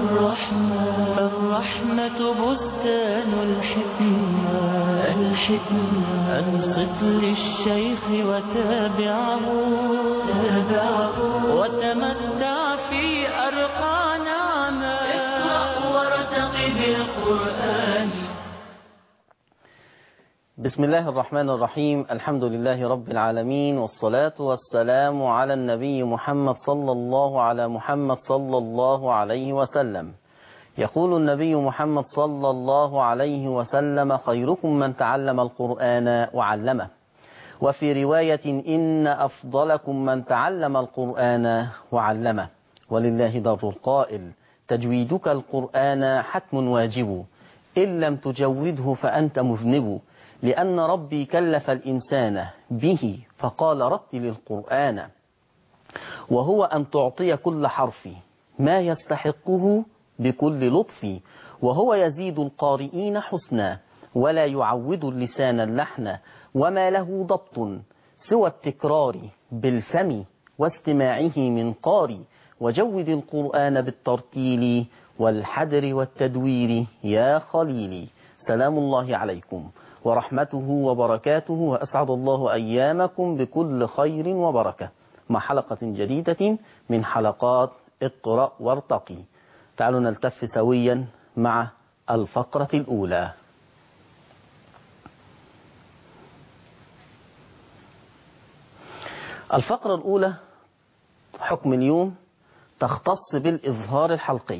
الرحمة فالرحمة بستان الحكمة الحكمة أنصت للشيخ وتابعه تابعه وتمتع في أرقى نعمة اقرأ وارتقي بالقرآن بسم الله الرحمن الرحيم الحمد لله رب العالمين والصلاة والسلام على النبي محمد صلى الله على محمد صلى الله عليه وسلم يقول النبي محمد صلى الله عليه وسلم خيركم من تعلم القرآن وعلمه وفي رواية إن أفضلكم من تعلم القرآن وعلمه ولله در القائل تجويدك القرآن حتم واجب إن لم تجوده فأنت مذنب لأن ربي كلف الإنسان به فقال رتل القرآن وهو أن تعطي كل حرف ما يستحقه بكل لطف وهو يزيد القارئين حسنا ولا يعود اللسان اللحن وما له ضبط سوى التكرار بالفم واستماعه من قاري وجود القرآن بالترتيل والحدر والتدوير يا خليلي سلام الله عليكم ورحمته وبركاته وأسعد الله أيامكم بكل خير وبركة مع حلقة جديدة من حلقات اقرأ وارتقي تعالوا نلتف سويا مع الفقرة الأولى الفقرة الأولى حكم اليوم تختص بالإظهار الحلقي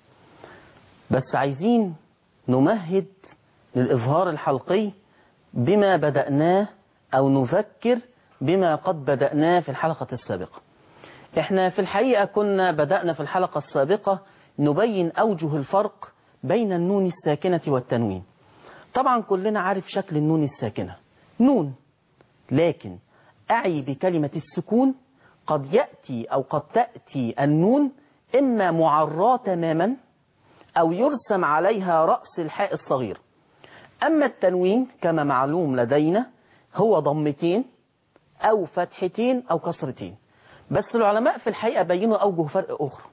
بس عايزين نمهد للإظهار الحلقي بما بدأناه أو نذكر بما قد بدأناه في الحلقة السابقة احنا في الحقيقة كنا بدأنا في الحلقة السابقة نبين أوجه الفرق بين النون الساكنة والتنوين طبعا كلنا عارف شكل النون الساكنة نون لكن أعي بكلمة السكون قد يأتي أو قد تأتي النون إما معراة تماما أو يرسم عليها رأس الحاء الصغير أما التنوين كما معلوم لدينا هو ضمتين أو فتحتين أو كسرتين بس العلماء في الحقيقة بينوا أوجه فرق أخرى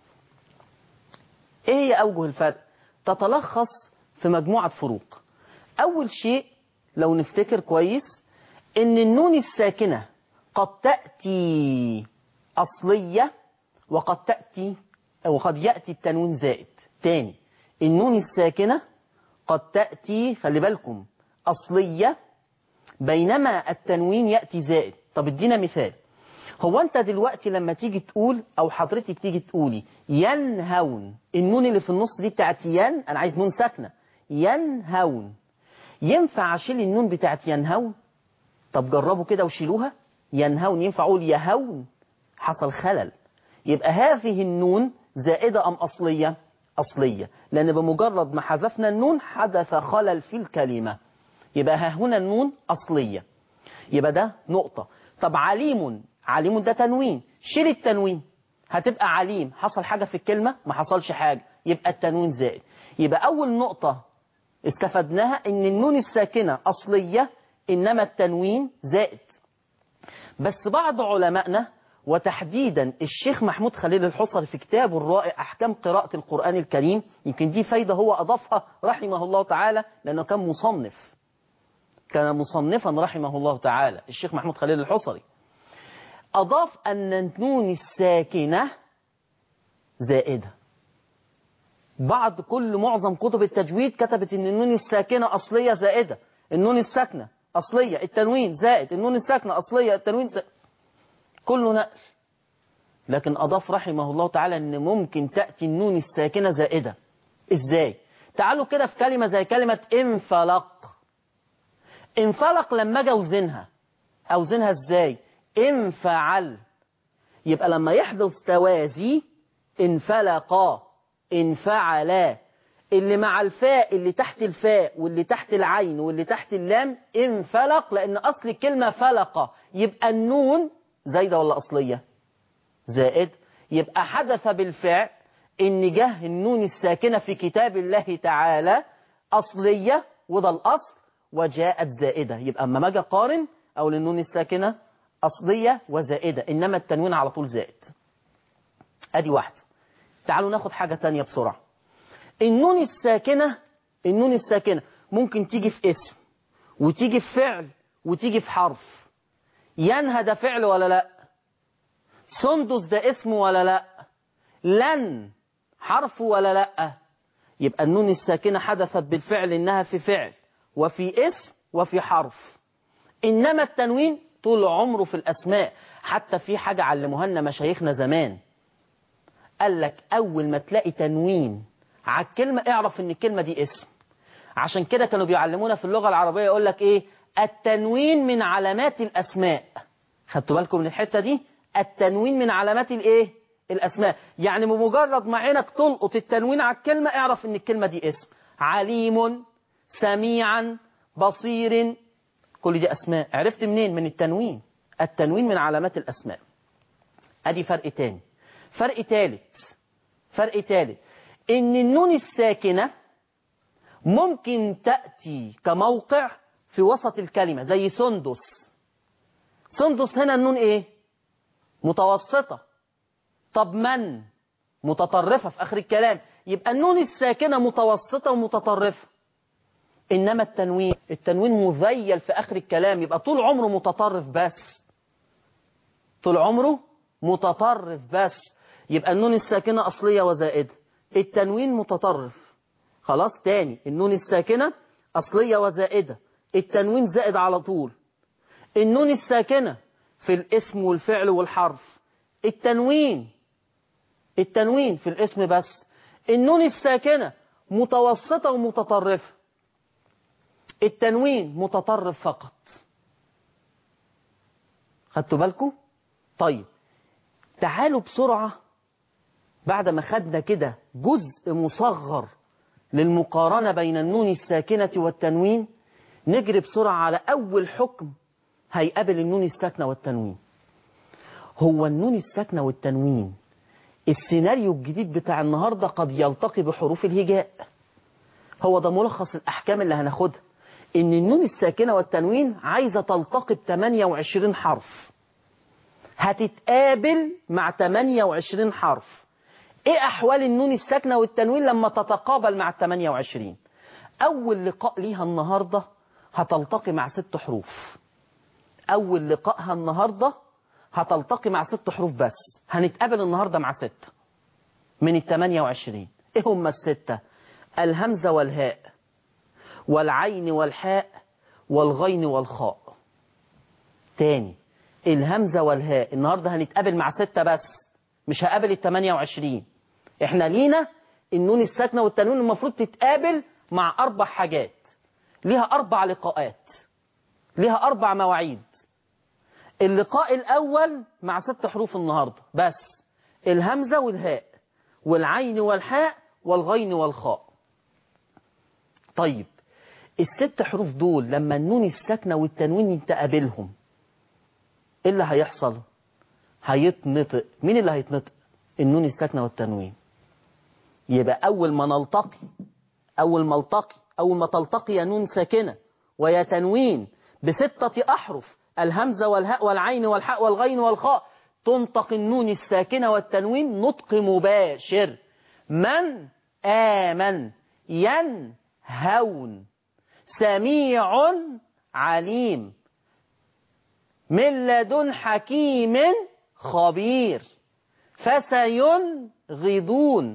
إيه هي أوجه الفرق؟ تتلخص في مجموعة فروق أول شيء لو نفتكر كويس إن النون الساكنة قد تأتي أصلية وقد تأتي وقد يأتي التنوين زائد تاني النون الساكنة قد تأتي خلي بالكم أصلية بينما التنوين يأتي زائد طب ادينا مثال هو انت دلوقتي لما تيجي تقول او حضرتك تيجي تقولي ينهون النون اللي في النص دي بتاعت ين انا عايز نون ساكنة ينهون ينفع اشيل النون بتاعت ينهون طب جربوا كده وشيلوها ينهون ينفع اقول يهون حصل خلل يبقى هذه النون زائدة ام اصلية أصلية لأن بمجرد ما حذفنا النون حدث خلل في الكلمة يبقى ها هنا النون أصلية يبقى ده نقطة طب عليم عليم ده تنوين شيل التنوين هتبقى عليم حصل حاجة في الكلمة ما حصلش حاجة يبقى التنوين زائد يبقى أول نقطة استفدناها إن النون الساكنة أصلية إنما التنوين زائد بس بعض علمائنا وتحديدا الشيخ محمود خليل الحصري في كتابه الرائع أحكام قراءة القرآن الكريم يمكن دي فايدة هو أضافها رحمه الله تعالى لأنه كان مصنف كان مصنفا رحمه الله تعالى الشيخ محمود خليل الحصري أضاف أن النون الساكنة زائدة بعض كل معظم كتب التجويد كتبت أن النون الساكنة أصلية زائدة النون الساكنة أصلية التنوين زائد النون الساكنة أصلية التنوين زائد كله نقل لكن أضاف رحمه الله تعالى أن ممكن تأتي النون الساكنة زائدة إزاي تعالوا كده في كلمة زي كلمة انفلق انفلق لما اجي اوزنها اوزنها ازاي انفعل يبقى لما يحدث توازي انفلقا انفعلا اللي مع الفاء اللي تحت الفاء واللي تحت العين واللي تحت اللام انفلق لان اصل الكلمة فلق يبقى النون زايدة ولا اصلية زائد يبقى حدث بالفعل ان جه النون الساكنة في كتاب الله تعالى اصلية وده الاصل وجاءت زائدة يبقى اما ما اجي اقارن او للنون الساكنة اصلية وزائدة انما التنوين على طول زائد ادي واحدة تعالوا ناخد حاجة تانية بسرعة النون الساكنة النون الساكنة ممكن تيجي في اسم وتيجي في فعل وتيجي في حرف ينهى ده فعل ولا لا سندس ده اسم ولا لا لن حرف ولا لا يبقى النون الساكنة حدثت بالفعل إنها في فعل وفي اسم وفي حرف إنما التنوين طول عمره في الأسماء حتى في حاجة علموها لنا مشايخنا زمان قال لك أول ما تلاقي تنوين على الكلمة اعرف إن الكلمة دي اسم عشان كده كانوا بيعلمونا في اللغة العربية يقول لك إيه التنوين من علامات الأسماء خدتوا بالكم من الحتة دي التنوين من علامات الإيه الأسماء يعني بمجرد ما عينك تلقط التنوين على الكلمة اعرف إن الكلمة دي اسم عليم سميعا بصير كل دي أسماء عرفت منين من التنوين التنوين من علامات الأسماء أدي فرق تاني فرق تالت فرق تالت إن النون الساكنة ممكن تأتي كموقع في وسط الكلمة زي سندس سندس هنا النون إيه متوسطة طب من متطرفة في آخر الكلام يبقى النون الساكنة متوسطة ومتطرفة إنما التنوين التنوين مذيل في آخر الكلام يبقى طول عمره متطرف بس طول عمره متطرف بس يبقى النون الساكنة أصلية وزائدة التنوين متطرف خلاص تاني النون الساكنة أصلية وزائدة التنوين زائد على طول النون الساكنة في الاسم والفعل والحرف التنوين التنوين في الاسم بس النون الساكنة متوسطة ومتطرفة التنوين متطرف فقط خدتوا بالكم طيب تعالوا بسرعة بعد ما خدنا كده جزء مصغر للمقارنة بين النون الساكنة والتنوين نجري بسرعة على أول حكم هيقابل النون الساكنة والتنوين هو النون الساكنة والتنوين السيناريو الجديد بتاع النهاردة قد يلتقي بحروف الهجاء هو ده ملخص الأحكام اللي هناخدها إن النون الساكنة والتنوين عايزة تلتقي ب 28 حرف هتتقابل مع 28 حرف ايه احوال النون الساكنه والتنوين لما تتقابل مع ال 28 اول لقاء ليها النهارده هتلتقي مع ست حروف اول لقائها النهارده هتلتقي مع ست حروف بس هنتقابل النهارده مع ست من ال 28 ايه هم السته الهمزه والهاء والعين والحاء والغين والخاء تاني الهمزه والهاء النهارده هنتقابل مع سته بس مش هقابل ال 28 احنا لينا النون الساكنه والتنوين المفروض تتقابل مع اربع حاجات ليها اربع لقاءات ليها اربع مواعيد اللقاء الاول مع ست حروف النهارده بس الهمزه والهاء والعين والحاء والغين والخاء طيب الست حروف دول لما النون الساكنه والتنوين تقابلهم ايه اللي هيحصل هيتنطق مين اللي هيتنطق النون الساكنه والتنوين يبقى اول ما نلتقي اول ما التقي اول ما تلتقي يا نون ساكنه ويا تنوين بستة أحرف الهمزة والهاء والعين والحاء والغين والخاء تنطق النون الساكنة والتنوين نطق مباشر من آمن ينهون سميع عليم من لدن حكيم خبير فسينغضون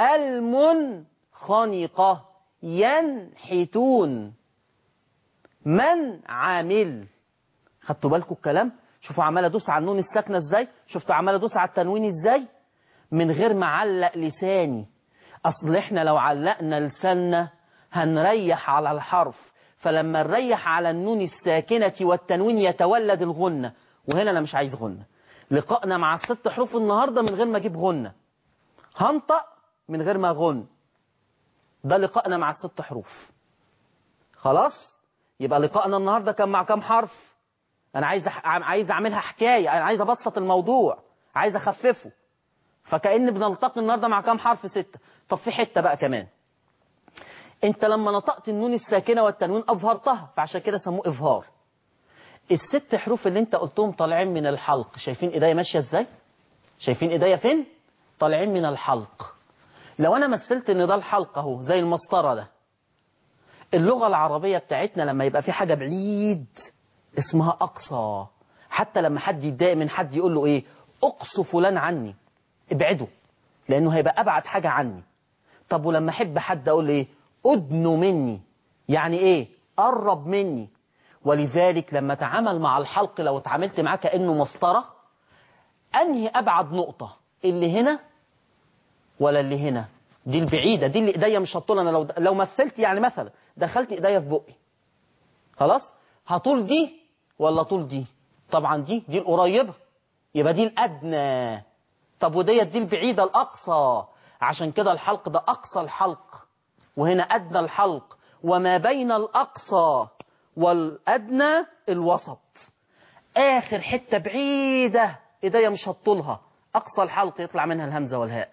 المنخنقة ينحتون من عامل خدتوا بالكم الكلام شوفوا عمال ادوس على النون الساكنه ازاي شفتوا عمال ادوس على التنوين ازاي من غير ما اعلق لساني اصل احنا لو علقنا لساننا هنريح على الحرف فلما نريح على النون الساكنه والتنوين يتولد الغنه وهنا انا مش عايز غنه لقائنا مع الست حروف النهارده من غير ما اجيب غنه هنطق من غير ما اغن ده لقائنا مع الست حروف خلاص يبقى لقائنا النهارده كان مع كام حرف انا عايز أح... عايز اعملها حكايه انا عايز ابسط الموضوع عايز اخففه فكأن بنلتقي النهارده مع كام حرف ستة طب في حته بقى كمان انت لما نطقت النون الساكنه والتنوين اظهرتها فعشان كده سموه اظهار الست حروف اللي انت قلتهم طالعين من الحلق شايفين ايديا ماشيه ازاي شايفين ايديا فين طالعين من الحلق لو انا مثلت ان ده الحلق اهو زي المسطره ده اللغه العربيه بتاعتنا لما يبقى في حاجه بعيد اسمها اقصى حتى لما حد يتضايق من حد يقول له ايه اقصوا فلان عني ابعده لانه هيبقى ابعد حاجه عني طب ولما احب حد اقول له ايه ادنوا مني يعني ايه قرب مني ولذلك لما تعامل مع الحلق لو اتعاملت معاه كانه مسطره انهي ابعد نقطه اللي هنا ولا اللي هنا دي البعيده دي اللي ايديا مش هتطول انا لو لو مثلت يعني مثلا دخلت ايديا في بقي خلاص هطول دي ولا طول دي طبعا دي دي القريبه يبقى دي الادنى طب وديت دي البعيده الاقصى عشان كده الحلق ده اقصى الحلق وهنا ادنى الحلق وما بين الاقصى والادنى الوسط اخر حته بعيده ايديا مش هتطولها اقصى الحلق يطلع منها الهمزه والهاء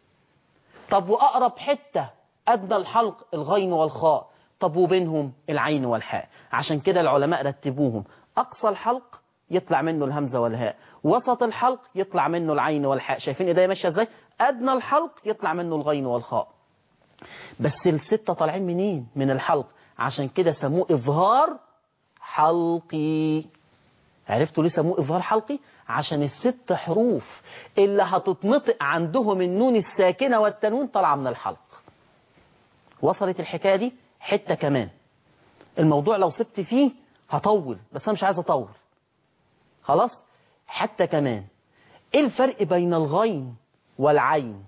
طب واقرب حته ادنى الحلق الغين والخاء طب وبينهم العين والحاء عشان كده العلماء رتبوهم اقصى الحلق يطلع منه الهمزه والهاء وسط الحلق يطلع منه العين والحاء شايفين ايديا ماشيه ازاي ادنى الحلق يطلع منه الغين والخاء بس الستة طالعين منين من الحلق عشان كده سموه إظهار حلقي عرفتوا ليه سموه إظهار حلقي عشان الست حروف اللي هتتنطق عندهم النون الساكنة والتنوين طالعة من الحلق وصلت الحكاية دي حتة كمان الموضوع لو سبت فيه هطول بس أنا مش عايز أطول خلاص حتى كمان ايه الفرق بين الغين والعين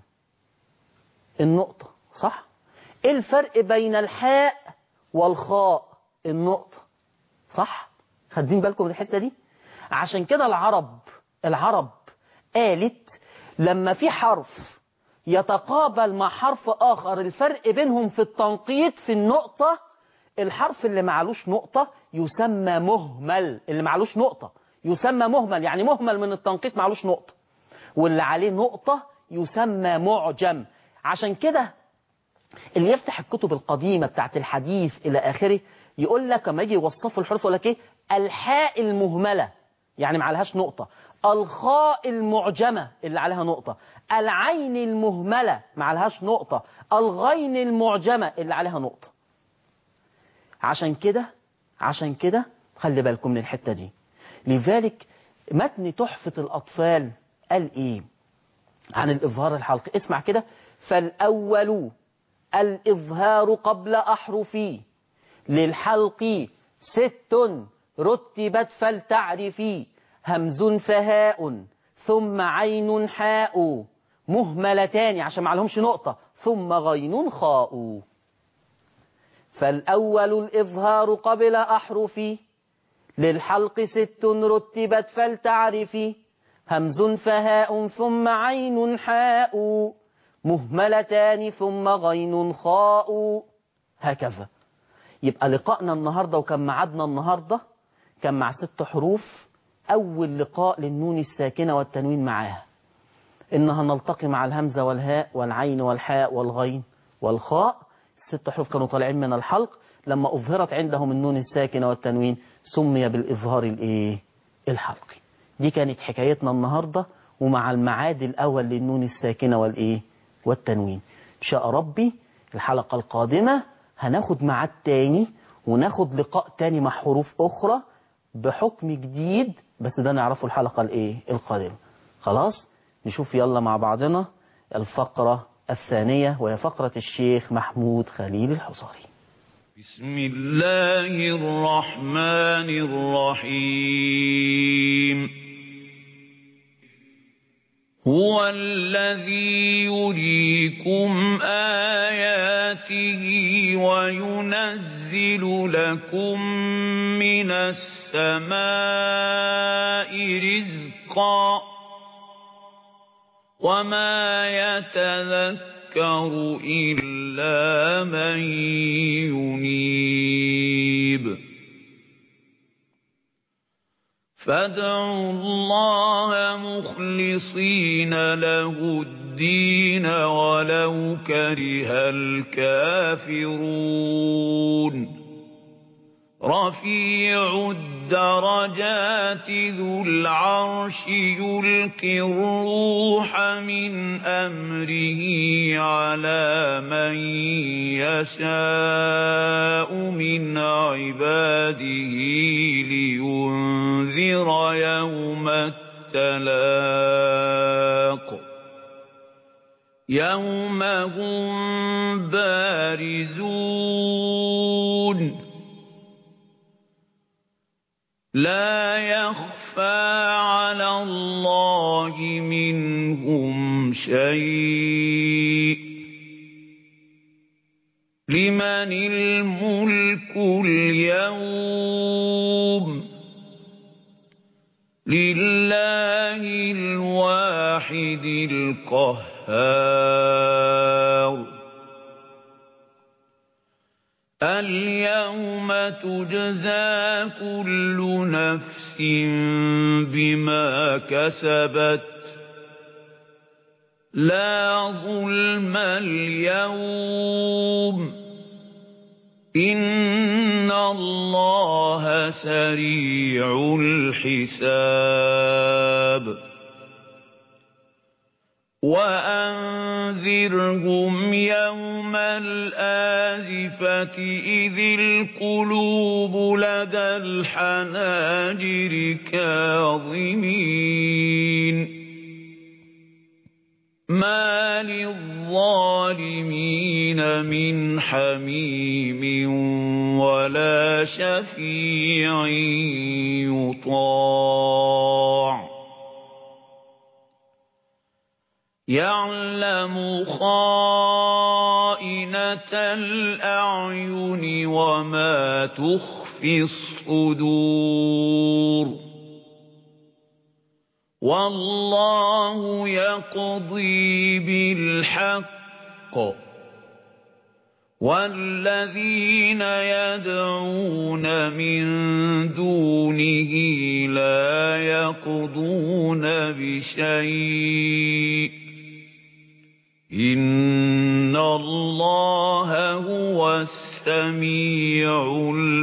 النقطة صح ايه الفرق بين الحاء والخاء النقطة صح خدين بالكم من الحتة دي عشان كده العرب العرب قالت لما في حرف يتقابل مع حرف آخر الفرق بينهم في التنقيط في النقطة الحرف اللي معلوش نقطة يسمى مهمل اللي معلوش نقطة يسمى مهمل يعني مهمل من التنقيط معلوش نقطة واللي عليه نقطة يسمى معجم عشان كده اللي يفتح الكتب القديمة بتاعت الحديث إلى آخره يقول لك لما يجي يوصفوا الحروف يقول لك إيه الحاء المهملة يعني ما عليهاش نقطة الخاء المعجمة اللي عليها نقطة العين المهملة ما عليهاش نقطة الغين المعجمة اللي عليها نقطة عشان كده عشان كده خلي بالكم من الحتة دي لذلك متن تحفة الأطفال قال إيه عن الإظهار الحلقي اسمع كده فالأول الإظهار قبل أحرفي للحلق ست رتبت فلتعرفي همز فهاء ثم عين حاء مهملتان عشان ما عليهمش نقطة ثم غين خاء فالأول الإظهار قبل أحرفي للحلق ست رتبت فلتعرفي همز فهاء ثم عين حاء مهملتان ثم غين خاء هكذا يبقى لقائنا النهاردة وكان معادنا النهاردة كان مع ست حروف أول لقاء للنون الساكنة والتنوين معاها إنها نلتقي مع الهمزة والهاء والعين والحاء والغين والخاء الست حروف كانوا طالعين من الحلق لما أظهرت عندهم النون الساكنة والتنوين سمي بالإظهار الإيه؟ الحلقي دي كانت حكايتنا النهاردة ومع المعاد الأول للنون الساكنة والإيه؟ والتنوين إن شاء ربي الحلقة القادمة هناخد معاد تاني وناخد لقاء تاني مع حروف أخرى بحكم جديد بس ده نعرفه الحلقة الإيه؟ القادمة خلاص نشوف يلا مع بعضنا الفقرة الثانية وهي فقرة الشيخ محمود خليل الحصاري بسم الله الرحمن الرحيم هو الذي يريكم آياته وينزل لكم من السماء رزقا وما يتذكر إلا من ينيب فادعوا الله مخلصين له الدين ولو كره الكافرون رفيع الدرجات ذو العرش يلقي الروح من أمره على من يشاء من عباده لينذر يوم التلاق يوم هم بارزون لا يخفى على الله منهم شيء لمن الملك اليوم لله الواحد القهار اليوم تجزى كل نفس بما كسبت لا ظلم اليوم إن الله سريع الحساب وأنذرهم يوم الآزفة إذ القلوب لدى الحناجر كاظمين ما للظالمين من حميم ولا شفيع يطاع يعلم خائنة الأعين وما تخفي الصدور والله يقضي بالحق والذين يدعون من دونه لا يقضون بشيء إن الله هو السميع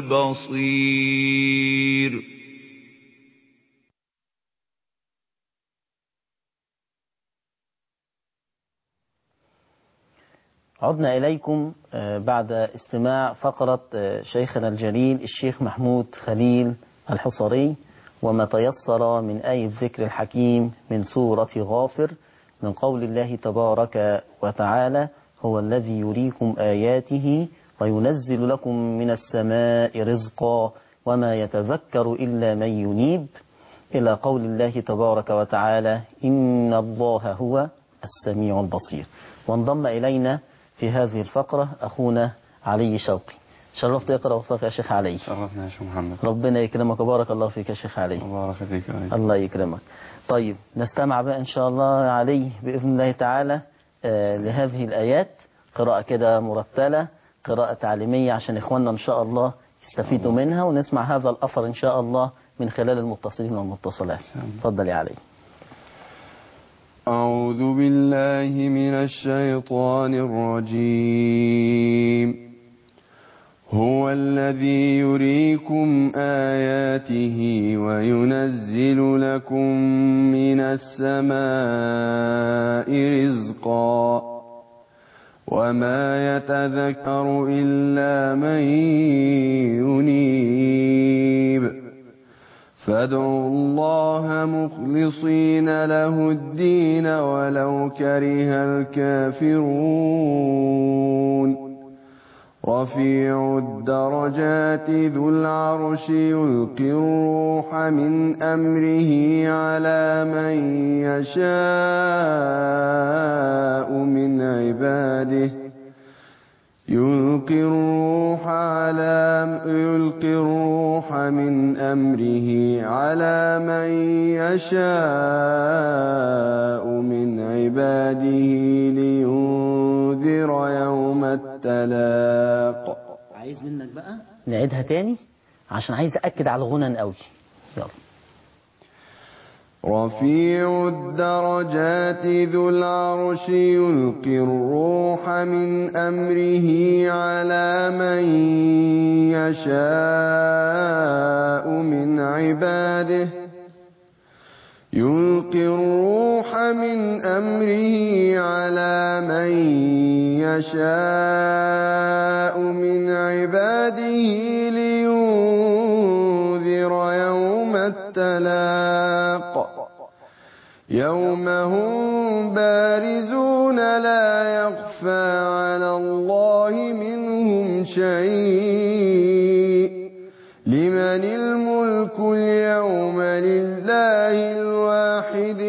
البصير عدنا إليكم بعد استماع فقرة شيخنا الجليل الشيخ محمود خليل الحصري وما تيسر من آية الذكر الحكيم من سورة غافر من قول الله تبارك وتعالى هو الذي يريكم آياته وينزل لكم من السماء رزقا وما يتذكر إلا من ينيب إلى قول الله تبارك وتعالى إن الله هو السميع البصير وانضم إلينا في هذه الفقرة أخونا علي شوقي شرفت يقرأ وفاق يا شيخ علي شرفنا يا شيخ محمد ربنا يكرمك وبارك الله فيك يا شيخ علي وبارك فيك أيضا الله يكرمك طيب نستمع بقى إن شاء الله علي بإذن الله تعالى آه لهذه الآيات قراءة كده مرتلة قراءة تعليمية عشان إخواننا إن شاء الله يستفيدوا منها ونسمع هذا الأثر إن شاء الله من خلال المتصلين والمتصلات تفضل يا علي أعوذ بالله من الشيطان الرجيم هو الذي يريكم آياته وينزل لكم من السماء رزقا وما يتذكر إلا من ينيب فادعوا الله مخلصين له الدين ولو كره الكافرون رفيع الدرجات ذو العرش يلقي الروح من أمره على من يشاء من عباده يلقي الروح على يلقي الروح من أمره على من يشاء من عباده لينذر يوم التلاق عايز منك بقى نعيدها تاني عشان عايز أأكد على الغنى قوي يلا رفيع الدرجات ذو العرش يلقي الروح من أمره على من يشاء من عباده يلقي الروح من أمره على من يشاء من عباده لينذر يوم التلاق يوم هم بارزون لا يخفى على الله منهم شيء لمن الملك اليوم لله الواحد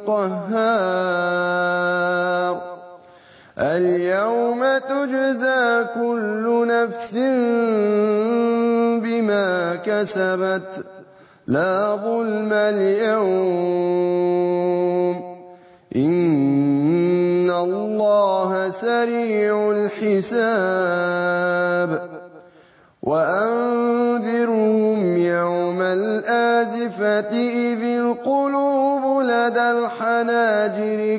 القهار اليوم تجزى كل نفس بما كسبت لا ظلم اليوم إن الله سريع الحساب وأنذرهم يوم الآزفة إذ القلوب لدى الحناجر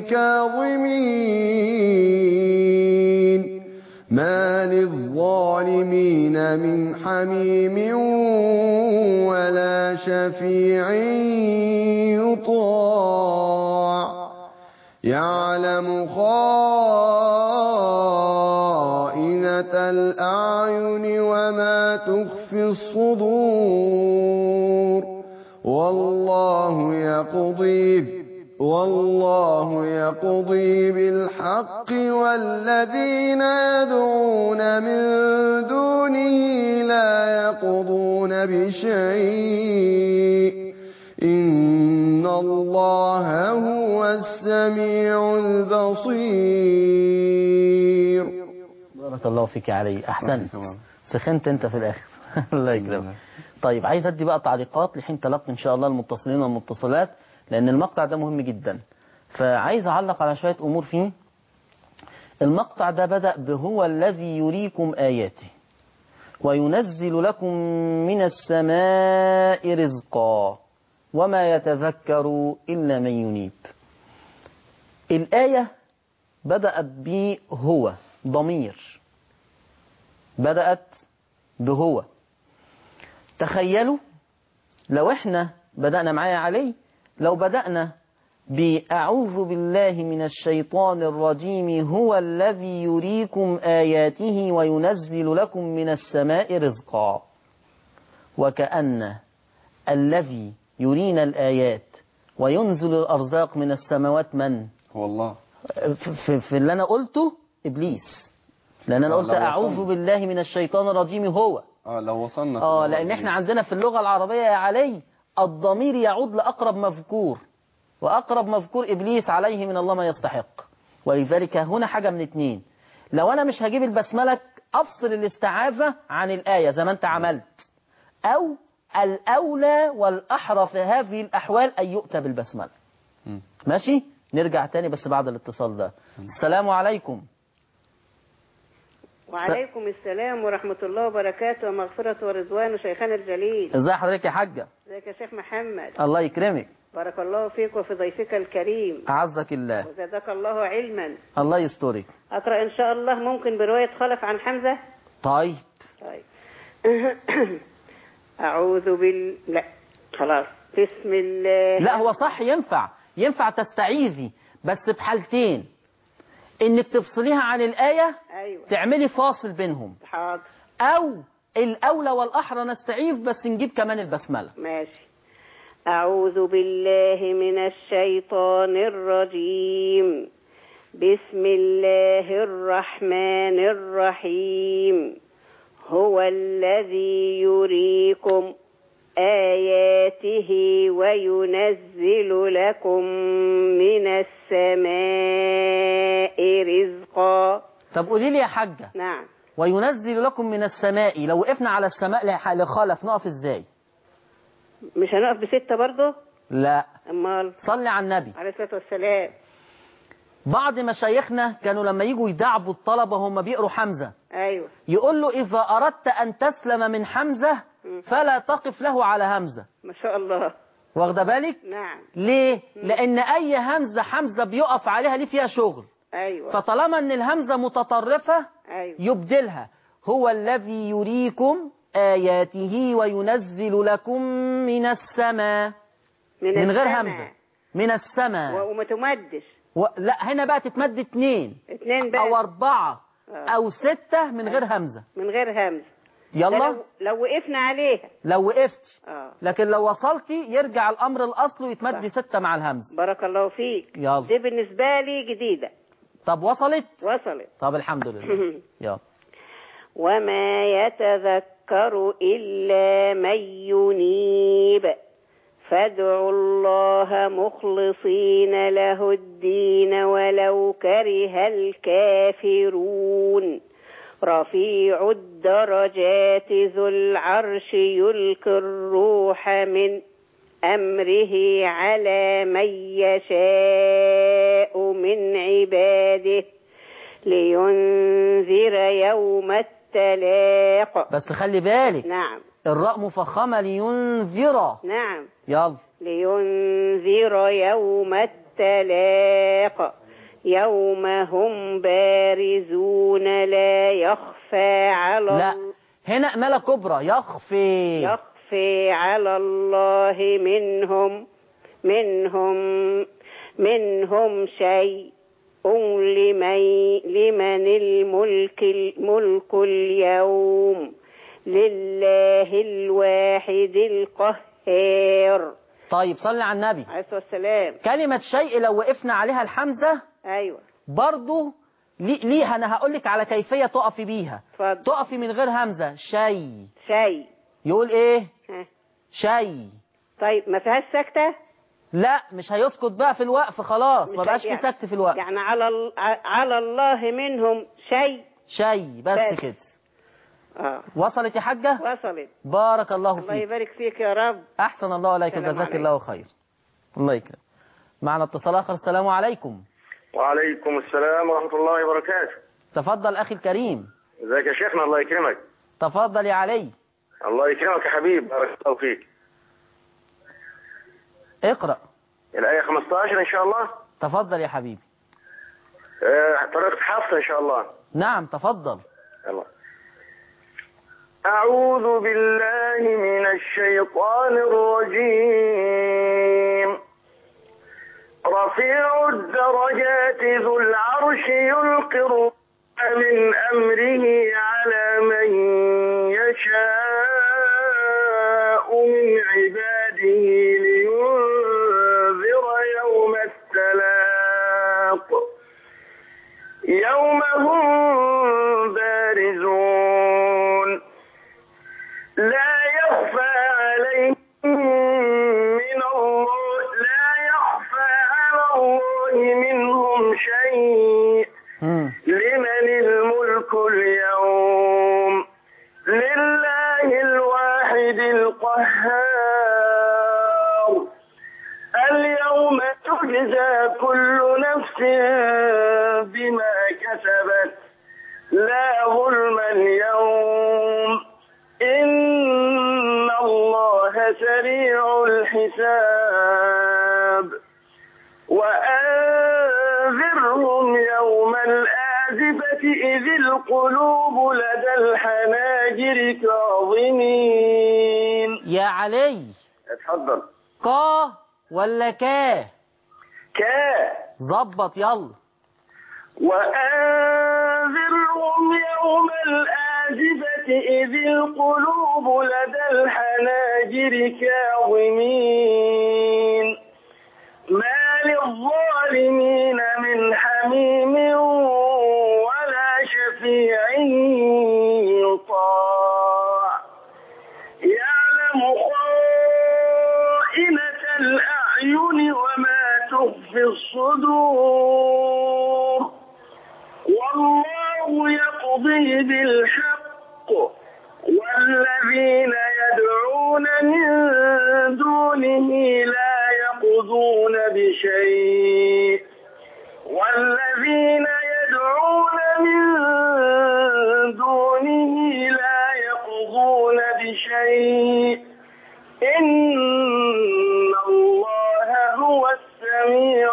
كاظمين ما للظالمين من حميم ولا شفيع يطاع يعلم خائنة الأعين وما تخفي الصدور والله يقضي والله يقضي بالحق والذين يدعون من دونه لا يقضون بشيء إن الله هو السميع البصير بارك الله فيك يا علي احسنت سخنت انت في الاخر الله يكرمك طيب عايز ادي بقى تعليقات لحين تلقي ان شاء الله المتصلين والمتصلات لان المقطع ده مهم جدا فعايز اعلق على شويه امور فيه المقطع ده بدا بهو الذي يريكم اياته وينزل لكم من السماء رزقا وما يتذكر الا من ينيب الايه بدات بهو ضمير بدات بهو تخيلوا لو احنا بدأنا معايا عليه لو بدأنا بأعوذ بالله من الشيطان الرجيم هو الذي يريكم آياته وينزل لكم من السماء رزقا وكأن الذي يرينا الآيات وينزل الأرزاق من السماوات من هو الله في, في اللي أنا قلته إبليس لأن أنا آه، قلت لو أعوذ وصلنا. بالله من الشيطان الرجيم هو اه لو وصلنا اه لان احنا عندنا في اللغه العربيه يا علي الضمير يعود لاقرب مذكور واقرب مذكور ابليس عليه من الله ما يستحق ولذلك هنا حاجه من اتنين لو انا مش هجيب البسمله افصل الاستعاذه عن الايه زي ما انت عملت او الاولى والاحرى في هذه الاحوال ان يؤتى بالبسمله مم. ماشي نرجع تاني بس بعد الاتصال ده السلام عليكم وعليكم السلام ورحمة الله وبركاته ومغفرة ورضوان شيخنا الجليل ازي حضرتك يا حاجه ازيك يا شيخ محمد الله يكرمك بارك الله فيك وفي ضيفك الكريم اعزك الله وزادك الله علما الله يسترك أقرأ إن شاء الله ممكن برواية خلف عن حمزة طيب طيب أعوذ بال لا خلاص بسم الله لا هو صح ينفع ينفع تستعيذي بس بحالتين انك تفصليها عن الآية أيوة تعملي فاصل بينهم حاضر او الاولى والاحرى نستعيذ بس نجيب كمان البسملة ماشي أعوذ بالله من الشيطان الرجيم بسم الله الرحمن الرحيم هو الذي يريكم آياته وينزل لكم من السماء رزقا طب قولي لي يا حاجة نعم وينزل لكم من السماء لو وقفنا على السماء لح- لخلف نقف ازاي مش هنقف بستة برضه لا أمال صلي على النبي عليه الصلاة والسلام بعض مشايخنا كانوا لما يجوا يدعبوا الطلبة هم بيقروا حمزة أيوه يقول له إذا أردت أن تسلم من حمزة فلا تقف له على همزة ما شاء الله واخده بالك نعم ليه لأن أي همزة حمزة بيقف عليها ليه فيها شغل أيوه فطالما أن الهمزة متطرفة أيوه يبدلها هو الذي يريكم آياته وينزل لكم من السماء من غير السماء. همزة من السماء و- وما تمدش و... لا هنا بقى تتمد اتنين اتنين بقى أو أربعة آه. أو ستة من غير همزة من غير همزة ده يلا لو, لو وقفنا عليها لو وقفت اه لكن لو وصلتي يرجع الأمر الأصل ويتمد ستة مع الهمزة بارك الله فيك يلا. دي بالنسبة لي جديدة طب وصلت وصلت طب الحمد لله يلا وما يتذكر إلا من ينيب فادعوا الله مخلصين له الدين ولو كره الكافرون رفيع الدرجات ذو العرش يلقي الروح من أمره على من يشاء من عباده لينذر يوم التلاق بس خلي بالك نعم الراء مفخمة لينذر نعم يلا لينذر يوم التلاق يوم هم بارزون لا يخفى على لا ال- هنا إمالة كبرى يخفي يخفي على الله منهم منهم منهم شيء لمن لمن الملك الملك اليوم لله الواحد القهار طيب صلي على النبي عليه الصلاة والسلام كلمة شيء لو وقفنا عليها الحمزة أيوة برضو لي- ليها أنا هقول لك على كيفية تقفي بيها اتفضل تقفي من غير همزة شيء شيء يقول إيه ها. شيء طيب ما فيهاش سكتة لا مش هيسكت بقى في الوقف خلاص ما مش بقاش في يعني- سكت في الوقف يعني على ال- على الله منهم شيء شيء بس بس. كده اه وصلت يا حاجة وصلت بارك الله الله فيك يبارك فيك يا رب أحسن الله عليك السلام جزاك عليكم. الله خير الله يكرم معنا اتصال آخر السلام عليكم وعليكم السلام ورحمة الله وبركاته تفضل أخي الكريم ازيك يا شيخنا الله يكرمك تفضل يا علي الله يكرمك يا حبيب بارك الله فيك اقرأ الآية 15 إن شاء الله تفضل يا حبيبي آه، طريقة حفص إن شاء الله نعم تفضل يلا أعوذ بالله من الشيطان الرجيم رفيع الدرجات ذو العرش يلقي الروح من أمره على من يشاء من عباده لينذر يوم التلاق يوم هم بارزون لا يخفى عليهم من الله لا يخفى على الله منهم شيء مم. لمن الملك اليوم لله الواحد القهار اليوم تجزى كل نفس بما كسبت لا ظلم اليوم إن الله سريع الحساب وأنذرهم يوم الآزفة إذ القلوب لدى الحناجر كاظمين يا علي اتفضل قا ولا كا كا ظبط يلا وأنذرهم يوم الآزفة إذ القلوب لدى الحناجر كاظمين ما للظالمين من حميم ولا شفيع يطاع يعلم خائنة الأعين وما تخفي الصدور والله يقضي بالحق والذين يدعون من دونه لا يقضون بشيء والذين يدعون من دونه لا يقضون بشيء إن الله هو السميع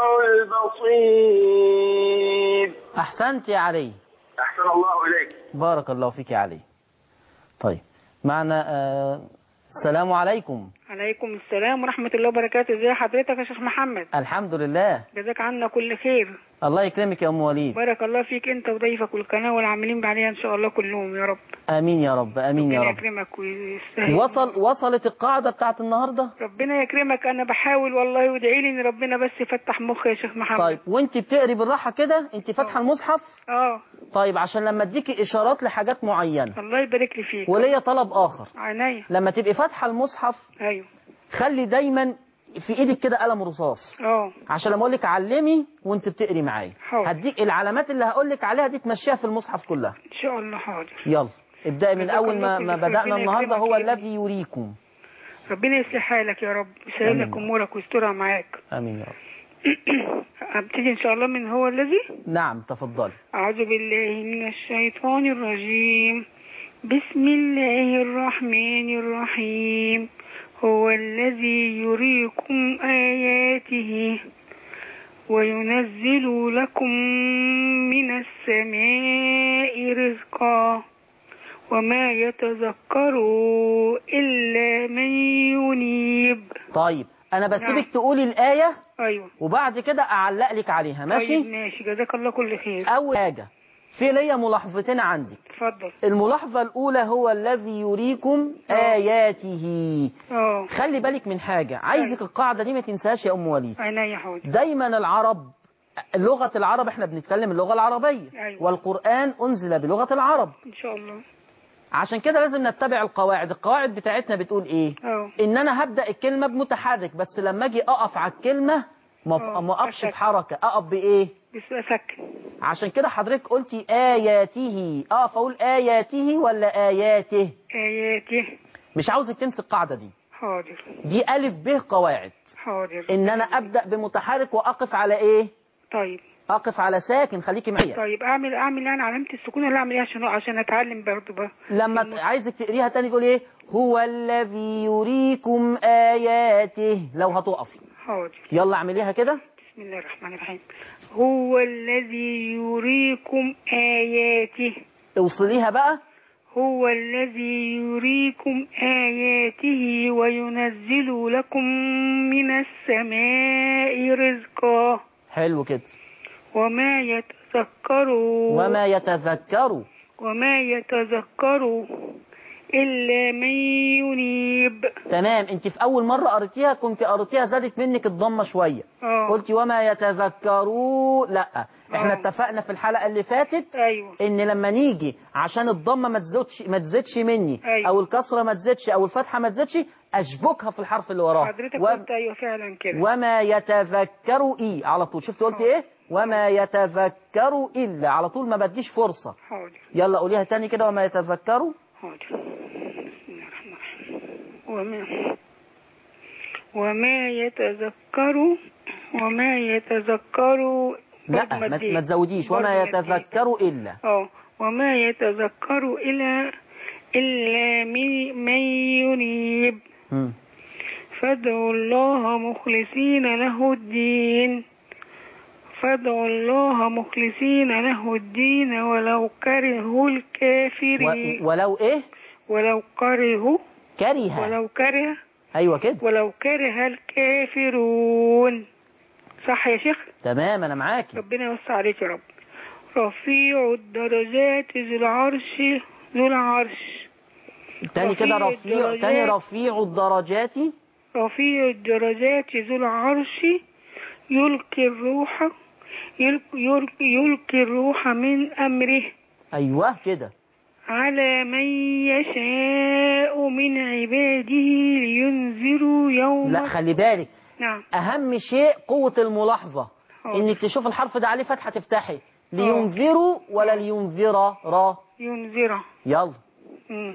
البصير أحسنت يا علي أحسن الله إليك بارك الله فيك يا علي طيب معنا آه السلام عليكم عليكم السلام ورحمة الله وبركاته ازي حضرتك يا شيخ محمد الحمد لله جزاك عنا كل خير الله يكرمك يا ام وليد بارك الله فيك انت وضيفك والقناة والعاملين بعديها ان شاء الله كلهم يا رب امين يا رب امين يا ربنا رب يكرمك ويستاهل وصل وصلت القاعده بتاعت النهارده ربنا يكرمك انا بحاول والله وادعي لي ان ربنا بس يفتح مخي يا شيخ محمد طيب وانت بتقري بالراحه كده انت فاتحه المصحف اه طيب عشان لما اديكي اشارات لحاجات معينه الله يبارك لي فيك وليا طلب اخر عينيا لما تبقي فاتحه المصحف ايوه خلي دايما في ايدك كده قلم رصاص اه عشان لما اقول لك علمي وانت بتقري معايا حاضر. هديك العلامات اللي هقول لك عليها دي تمشيها في المصحف كلها ان شاء الله حاضر يلا ابدأي من جزاك اول الله ما, كل ما خير. بدأنا ربنا النهارده يكرمك هو يا ابني. الذي يريكم ربنا يصلح حالك يا رب يسهل لك آمين. امورك ويسترها معاك امين يا رب ابتدي ان شاء الله من هو الذي نعم تفضلي أعوذ بالله من الشيطان الرجيم بسم الله الرحمن الرحيم هو الذي يريكم آياته وينزل لكم من السماء رزقا وما يتذكر إلا من ينيب طيب انا نعم. بسيبك تقولي الآية أيوة وبعد كده اعلق لك عليها طيب ماشي ماشي جزاك الله كل خير اول حاجة في ليا ملاحظتين عندك اتفضل الملاحظة الأولى هو الذي يريكم آياته اه خلي بالك من حاجة عايزك القاعدة دي ما تنساهاش يا أم وليد عينيا حاضر دايما العرب لغة العرب احنا بنتكلم اللغة العربية أيوة. والقرآن أنزل بلغة العرب إن شاء الله عشان كده لازم نتبع القواعد القواعد بتاعتنا بتقول ايه اه ان انا هبدأ الكلمة بمتحرك بس لما اجي اقف على الكلمة ما آه، ما اقفش أسكت. بحركة اقف بايه بس أسكن عشان كده حضرتك قلتي آياته اقف اقول آياته ولا آياته آياته مش عاوزك تنسي القاعدة دي حاضر دي ألف ب قواعد حاضر ان انا ابدأ بمتحرك واقف على ايه طيب اقف على ساكن خليكي معايا طيب اعمل اعمل يعني علامة السكون ولا اعمل ايه عشان عشان اتعلم برضه بقى لما ت- عايزك تقريها تاني تقول ايه هو الذي يريكم آياته لو هتقفي حاضر يلا اعمليها كده بسم الله الرحمن الرحيم هو الذي يريكم آياته اوصليها بقى هو الذي يريكم آياته وينزل لكم من السماء رزقا حلو كده وما يتذكر وما يتذكر وما يتذكر إلا من ينيب تمام انت في اول مرة قريتيها كنت قريتيها زادت منك الضمة شوية اه قلتي وما يتذكروا لا احنا آه. اتفقنا في الحلقة اللي فاتت أيوه ان لما نيجي عشان الضمه ما تزودش ما تزيدش مني أيوة. او الكسره ما تزيدش او الفتحه ما تزيدش اشبكها في الحرف اللي وراه حضرتك و... قلت أيوه فعلا كده وما يتذكر اي على طول شفت قلت ايه وما يتذكر الا على طول ما بديش فرصه حاضر يلا قوليها تاني كده وما يتذكروا حاضر بسم الله الرحمن الرحيم وما وما يتذكر وما يتذكر لا برضه ما, مديت. ما تزوديش برضه وما مديت. يتذكر الا اه وما يتذكر إلا إلا من من ينيب مم. فادعوا الله مخلصين له الدين فادعوا الله مخلصين له الدين ولو كرهوا الكافرين و... ولو ايه ولو كرهوا كره ولو كره ايوه كده ولو كره الكافرون صح يا شيخ تمام انا معاكي ربنا يوسع عليك يا رب رفيع الدرجات ذو العرش ذو العرش تاني كده رفيع رفيع الدرجات. تاني رفيع الدرجات رفيع الدرجات ذو العرش يلقي الروح يلقي, يلقي, يلقي الروح من أمره ايوه كده على من يشاء من عباده لينذروا يوم لا خلي بالك نعم اهم شيء قوة الملاحظة حاضر. انك تشوف الحرف ده عليه فتحة تفتحي لينذروا ولا لينذر را ينذر يلا مم.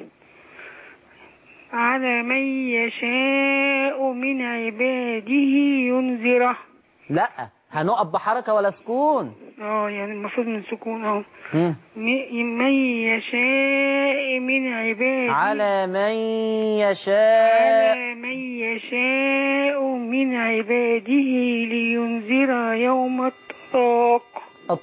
على من يشاء من عباده ينذره لا هنقف بحركة ولا سكون اه يعني المفروض من سكون اهو مم. م- من يشاء من عباده على من يشاء على من يشاء من عباده لينذر يوم الطلاق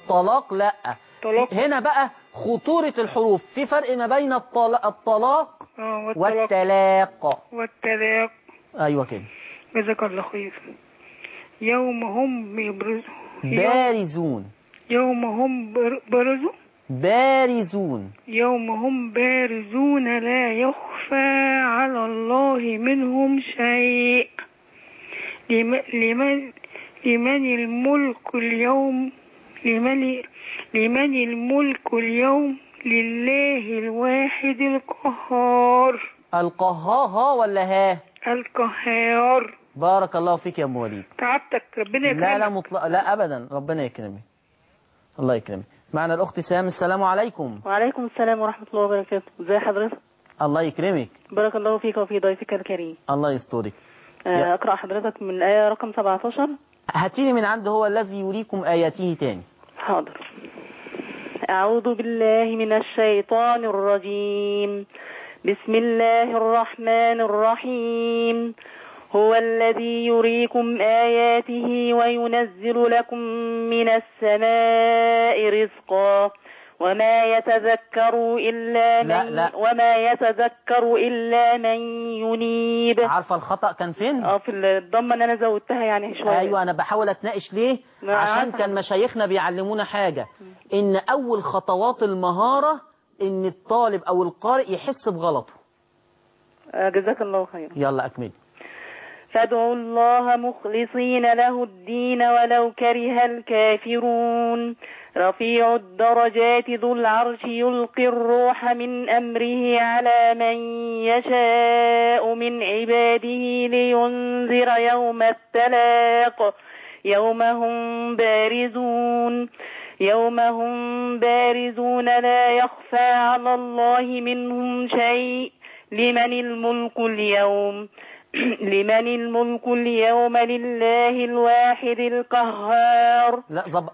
الطلاق لا طلاق هنا بقى خطورة الحروف في فرق ما بين الطلاق, الطلاق آه، والطلاق والتلاق والتلاق ايوه كده جزاك الله خير يوم هم يبرزوا يوم, بارزون يوم هم بر- برزوا بارزون يوم هم بارزون لا يخفى على الله منهم شيء لم- لمن لمن الملك اليوم لمن لمن الملك اليوم لله الواحد القهار القهاها ولا ها القهار بارك الله فيك يا ام وليد تعبتك ربنا يكرمك لا لا مطلق لا ابدا ربنا يكرمك الله يكرمك معنا الاخت سام السلام عليكم وعليكم السلام ورحمة الله وبركاته ازي حضرتك الله يكرمك بارك الله فيك وفي ضيفك الكريم الله يسترك آه، يا- أقرأ حضرتك من الآية رقم 17 هاتيني من عنده هو الذي يريكم اياته تاني حاضر أعوذ بالله من الشيطان الرجيم بسم الله الرحمن الرحيم هو الذي يريكم آياته وينزل لكم من السماء رزقا وما يتذكر إلا من لا، لا. وما يتذكر إلا من ينيب عارفه الخطا كان فين اه في الضمه اللي انا زودتها يعني شويه ايوه انا بحاول اتناقش ليه ما عشان عارفة. كان مشايخنا بيعلمونا حاجه ان اول خطوات المهاره ان الطالب او القارئ يحس بغلطه آه، جزاك الله خيرا يلا اكمل فادعوا الله مخلصين له الدين ولو كره الكافرون رفيع الدرجات ذو العرش يلقي الروح من أمره على من يشاء من عباده لينذر يوم التلاق يوم هم بارزون يوم هم بارزون لا يخفى على الله منهم شيء لمن الملك اليوم لمن الملك اليوم لله الواحد القهار لا ظب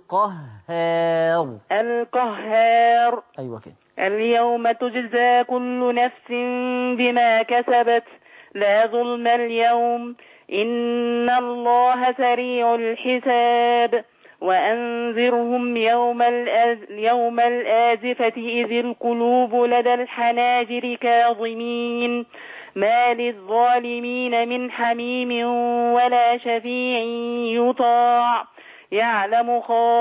القهار القهار ايوه كده اليوم تجزى كل نفس بما كسبت لا ظلم اليوم إن الله سريع الحساب وأنذرهم يوم, الأز يوم الآزفة إذ القلوب لدى الحناجر كاظمين ما للظالمين من حميم ولا شفيع يطاع يعلم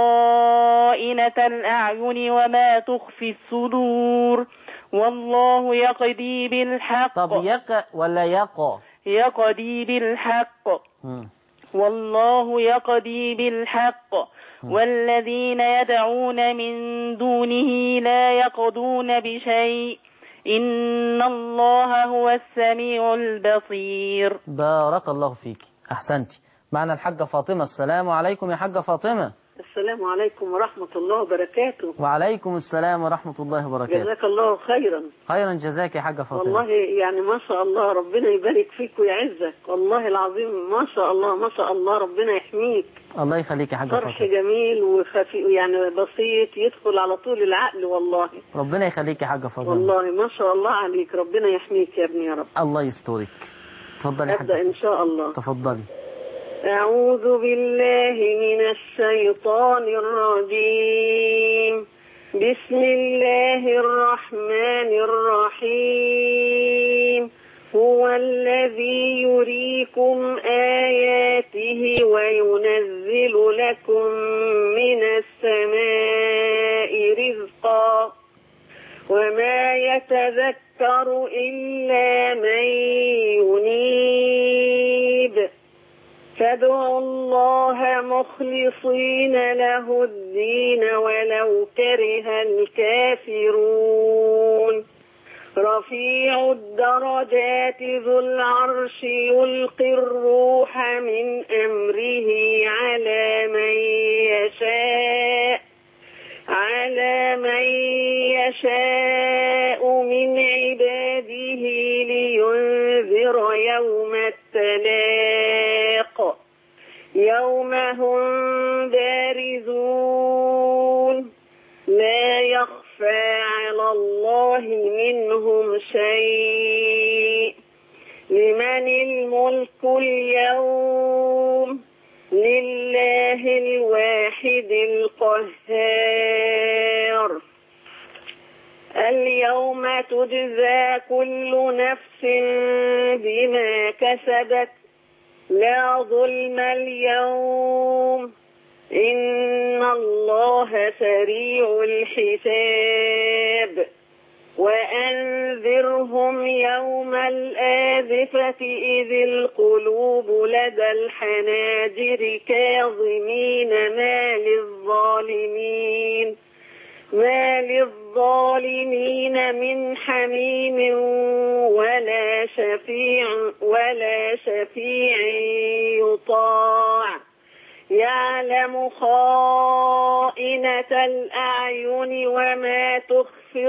خائنة الأعين وما تخفي الصدور والله يقضي بالحق طب يق ولا يقى يقضي بالحق مم. والله يقضي بالحق والذين يدعون من دونه لا يقضون بشيء إن الله هو السميع البصير بارك الله فيك احسنتي معنا الحاجه فاطمه السلام عليكم يا حاجه فاطمه السلام عليكم ورحمة الله وبركاته وعليكم السلام ورحمه الله وبركاته جزاك الله خيرا خيرا جزاك يا حاجه فاطمه والله يعني ما شاء الله ربنا يبارك فيك ويعزك والله العظيم ما شاء الله ما شاء الله ربنا يحميك الله يخليك يا حاجه طرح فاطمه جميل وخفي يعني بسيط يدخل على طول العقل والله ربنا يخليك يا حاجه فاطمه والله ما شاء الله عليك ربنا يحميك يا ابني يا رب الله يسترك اتفضلي يا أبدأ حاجه إن شاء الله تفضلي أعوذ بالله من الشيطان الرجيم بسم الله الرحمن الرحيم هو الذي يريكم آياته وينزل لكم من السماء رزقا وما يتذكر إلا من ينيب فادعوا الله مخلصين له الدين ولو كره الكافرون رفيع الدرجات ذو العرش يلقي الروح من أمره على من يشاء على من يشاء من عباده لينذر يوم التلاق يوم هم بارزون لا يخفى على الله منهم شيء لمن الملك اليوم لله الواحد القهار اليوم تجزى كل نفس بما كسبت لا ظلم اليوم إن الله سريع الحساب وأنذرهم يوم الآذفة إذ القلوب لدى الحناجر كاظمين ما للظالمين ما للظالمين من حميم ولا شفيع ولا شفيع يطاع يعلم خائنة الأعين وما تخفي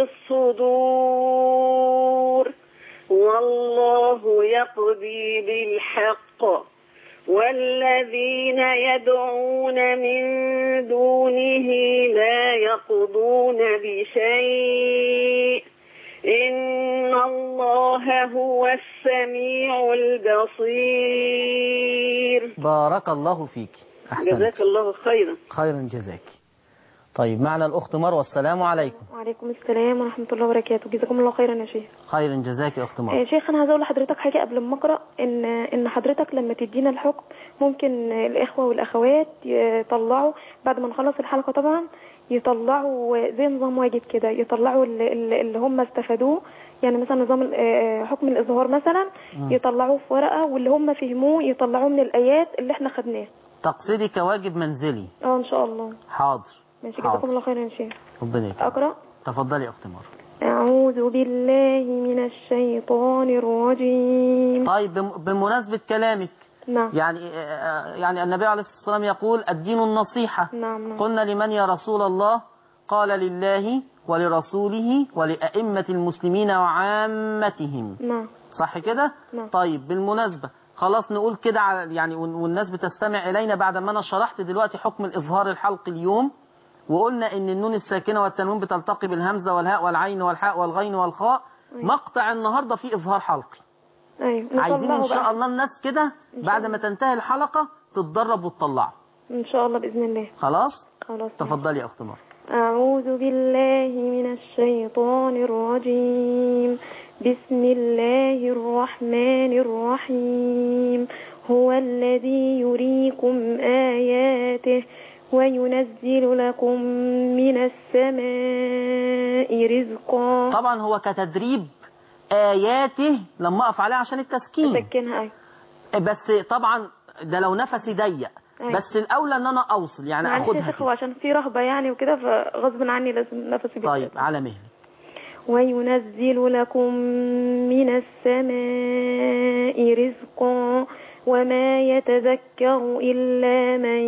الصدور والله يقضي بالحق والذين يدعون من دونه لا يقضون بشيء إن الله هو السميع البصير بارك الله فيك أحسنت جزاك الله خيرا خيرا جزاك طيب معنا الأخت مروة السلام عليكم وعليكم السلام ورحمة الله وبركاته جزاكم الله خيرا يا شيخ خيرا جزاك يا أخت يا مروة شيخ أنا عايزة أقول لحضرتك حاجة قبل ما أقرأ إن إن حضرتك لما تدينا الحكم ممكن الإخوة والأخوات يطلعوا بعد ما نخلص الحلقة طبعا يطلعوا زي نظام واجب كده يطلعوا اللي, اللي اللي هم استفادوه يعني مثلا نظام ال- آه، حكم الإظهار مثلا مم. يطلعوه في ورقة واللي هم فهموه يطلعوه من الآيات اللي احنا خدناها تقصدي كواجب منزلي اه إن شاء الله حاضر ماشي حاضر. جزاكم الله خيرا يا شيخ ربنا يكرمك أقرأ تفضلي يا أخت مروة أعوذ بالله من الشيطان الرجيم طيب بم- بمناسبة كلامك نعم يعني آه، يعني النبي عليه الصلاة والسلام يقول الدين النصيحة نعم نعم قلنا لمن يا رسول الله قال لله ولرسوله ولأئمة المسلمين وعامتهم نعم صح كده نعم. طيب بالمناسبة خلاص نقول كده على يعني وال- والناس بتستمع إلينا بعد ما أنا شرحت دلوقتي حكم الإظهار الحلقي اليوم وقلنا إن النون الساكنة والتنوين بتلتقي بالهمزة والهاء والعين والحاء والغين والخاء مقطع النهاردة فيه إظهار حلقي أيوة عايزين إن نطلعه شاء بقى. الله الناس كده بعد ما تنتهي الحلقة تتدرب وتطلع إن شاء الله بإذن الله خلاص خلاص تفضلي يا أخت مروة أعوذ بالله من الشيطان الرجيم بسم الله الرحمن الرحيم هو الذي يريكم آياته وينزل لكم من السماء رزقا طبعا هو كتدريب آياته لما أقف عليها عشان التسكين سكنها أيوة بس طبعا ده لو نفسي ضيق أيوة. بس الأولى إن أنا أوصل يعني معلش يا أخدها شيخ هو عشان في رهبة يعني وكده فغصب عني لازم نفسي بيتقطع. طيب على مهلك وينزل لكم من السماء رزقا وما يتذكر إلا من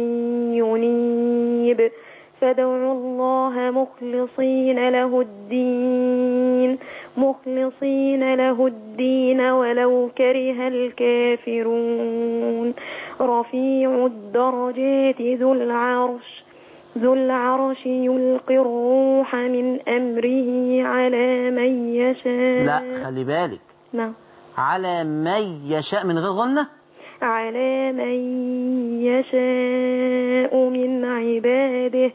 ينيب فادعوا الله مخلصين له الدين مخلصين له الدين ولو كره الكافرون رفيع الدرجات ذو العرش ذو العرش يلقي الروح من أمره على من يشاء لا خلي بالك نعم على من يشاء من غير غنة على من يشاء من عباده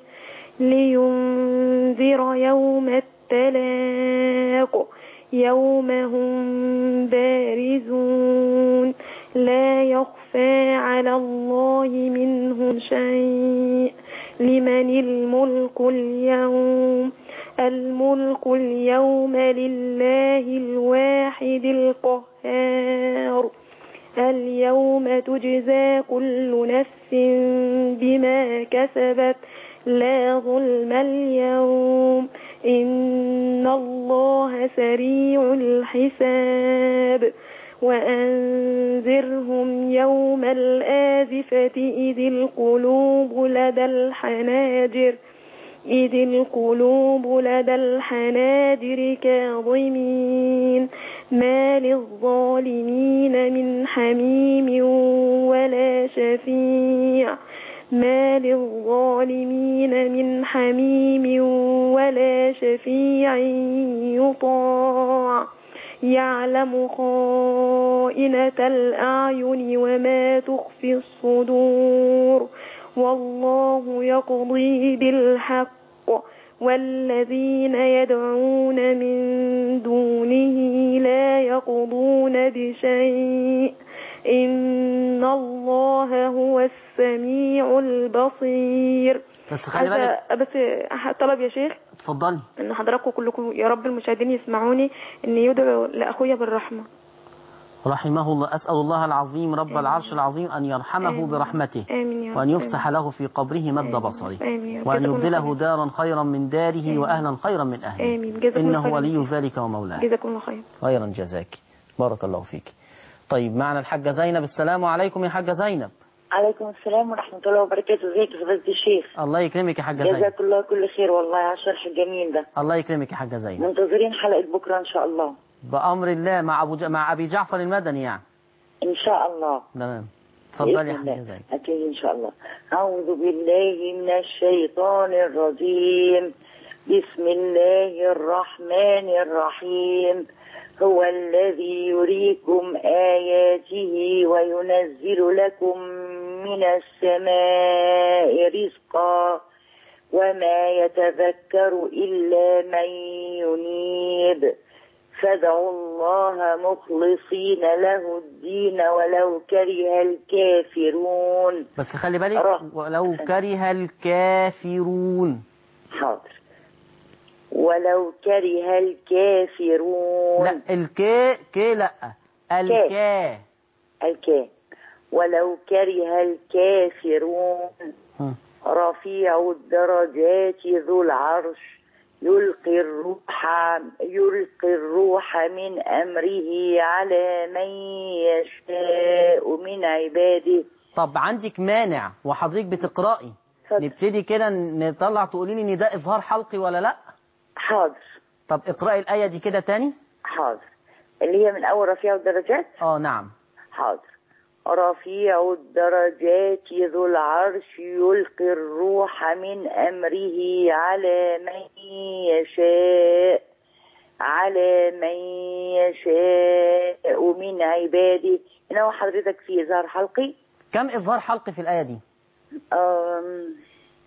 لينذر يوم التلاق يوم هم بارزون لا يخفى على الله منهم شيء لمن الملك اليوم الملك اليوم لله الواحد القهار اليوم تجزى كل نفس بما كسبت لا ظلم اليوم إن الله سريع الحساب وأنذرهم يوم الآزفة إذ القلوب لدى الحناجر إذ القلوب لدى الحناجر كاظمين ما للظالمين من حميم ولا شفيع ما للظالمين من حميم ولا شفيع يطاع يعلم خائنة الأعين وما تخفي الصدور والله يقضي بالحق والذين يدعون من دونه لا يقضون بشيء إن الله هو السميع البصير بس خلي عايزة- بالك بس طلب يا شيخ اتفضلي ان حضراتكم كلكم يا رب المشاهدين يسمعوني ان يدعوا لاخويا بالرحمه رحمه الله أسأل الله العظيم رب العرش العظيم أن يرحمه آمين. برحمته امين يا رب وأن يفسح له في قبره مد بصره امين يا رب. وأن جزاكم الله يبدله خير. دارا خيرا من داره وأهلا خيرا من أهله امين جزاكم الله إنه خير. ولي ذلك ومولاه جزاكم الله خير خيرا جزاك بارك الله فيك طيب معنا الحاجة زينب السلام عليكم يا حاجة زينب عليكم السلام ورحمة الله وبركاته ازيك يا فضيلة الشيخ الله يكرمك يا حاجة زينب جزاك الله كل خير والله على الشرح الجميل ده الله يكرمك يا حاجة زينب منتظرين حلقة بكرة ان شاء الله بأمر الله مع أبو ج... مع أبي جعفر المدني يعني ان شاء الله تمام اتفضلي يا بإذن حاجة الله. زينب أكيد إن شاء الله أعوذ بالله من الشيطان الرجيم بسم الله الرحمن الرحيم هو الذي يريكم آياته وينزل لكم من السماء رزقا وما يتذكر إلا من ينيب فادعوا الله مخلصين له الدين ولو كره الكافرون بس خلي بالك راه. ولو كره الكافرون حاضر ولو كره الكافرون لا الكي كي لا الكا الكا ولو كره الكافرون هم. رفيع الدرجات ذو العرش يلقي الروح يلقي الروح من أمره على من يشاء من عباده طب عندك مانع وحضرتك بتقرأي اتفضل. نبتدي كده نطلع تقولي لي ان ده اظهار حلقي ولا لا حاضر طب اقرأي الآية دي كده تاني حاضر اللي هي من أول رفيع الدرجات اه نعم حاضر رفيع الدرجات ذو العرش يلقي الروح من أمره على من يشاء على من يشاء من عباده هنا حضرتك في إظهار حلقي كم اظهار حلقي في الآية دي أم،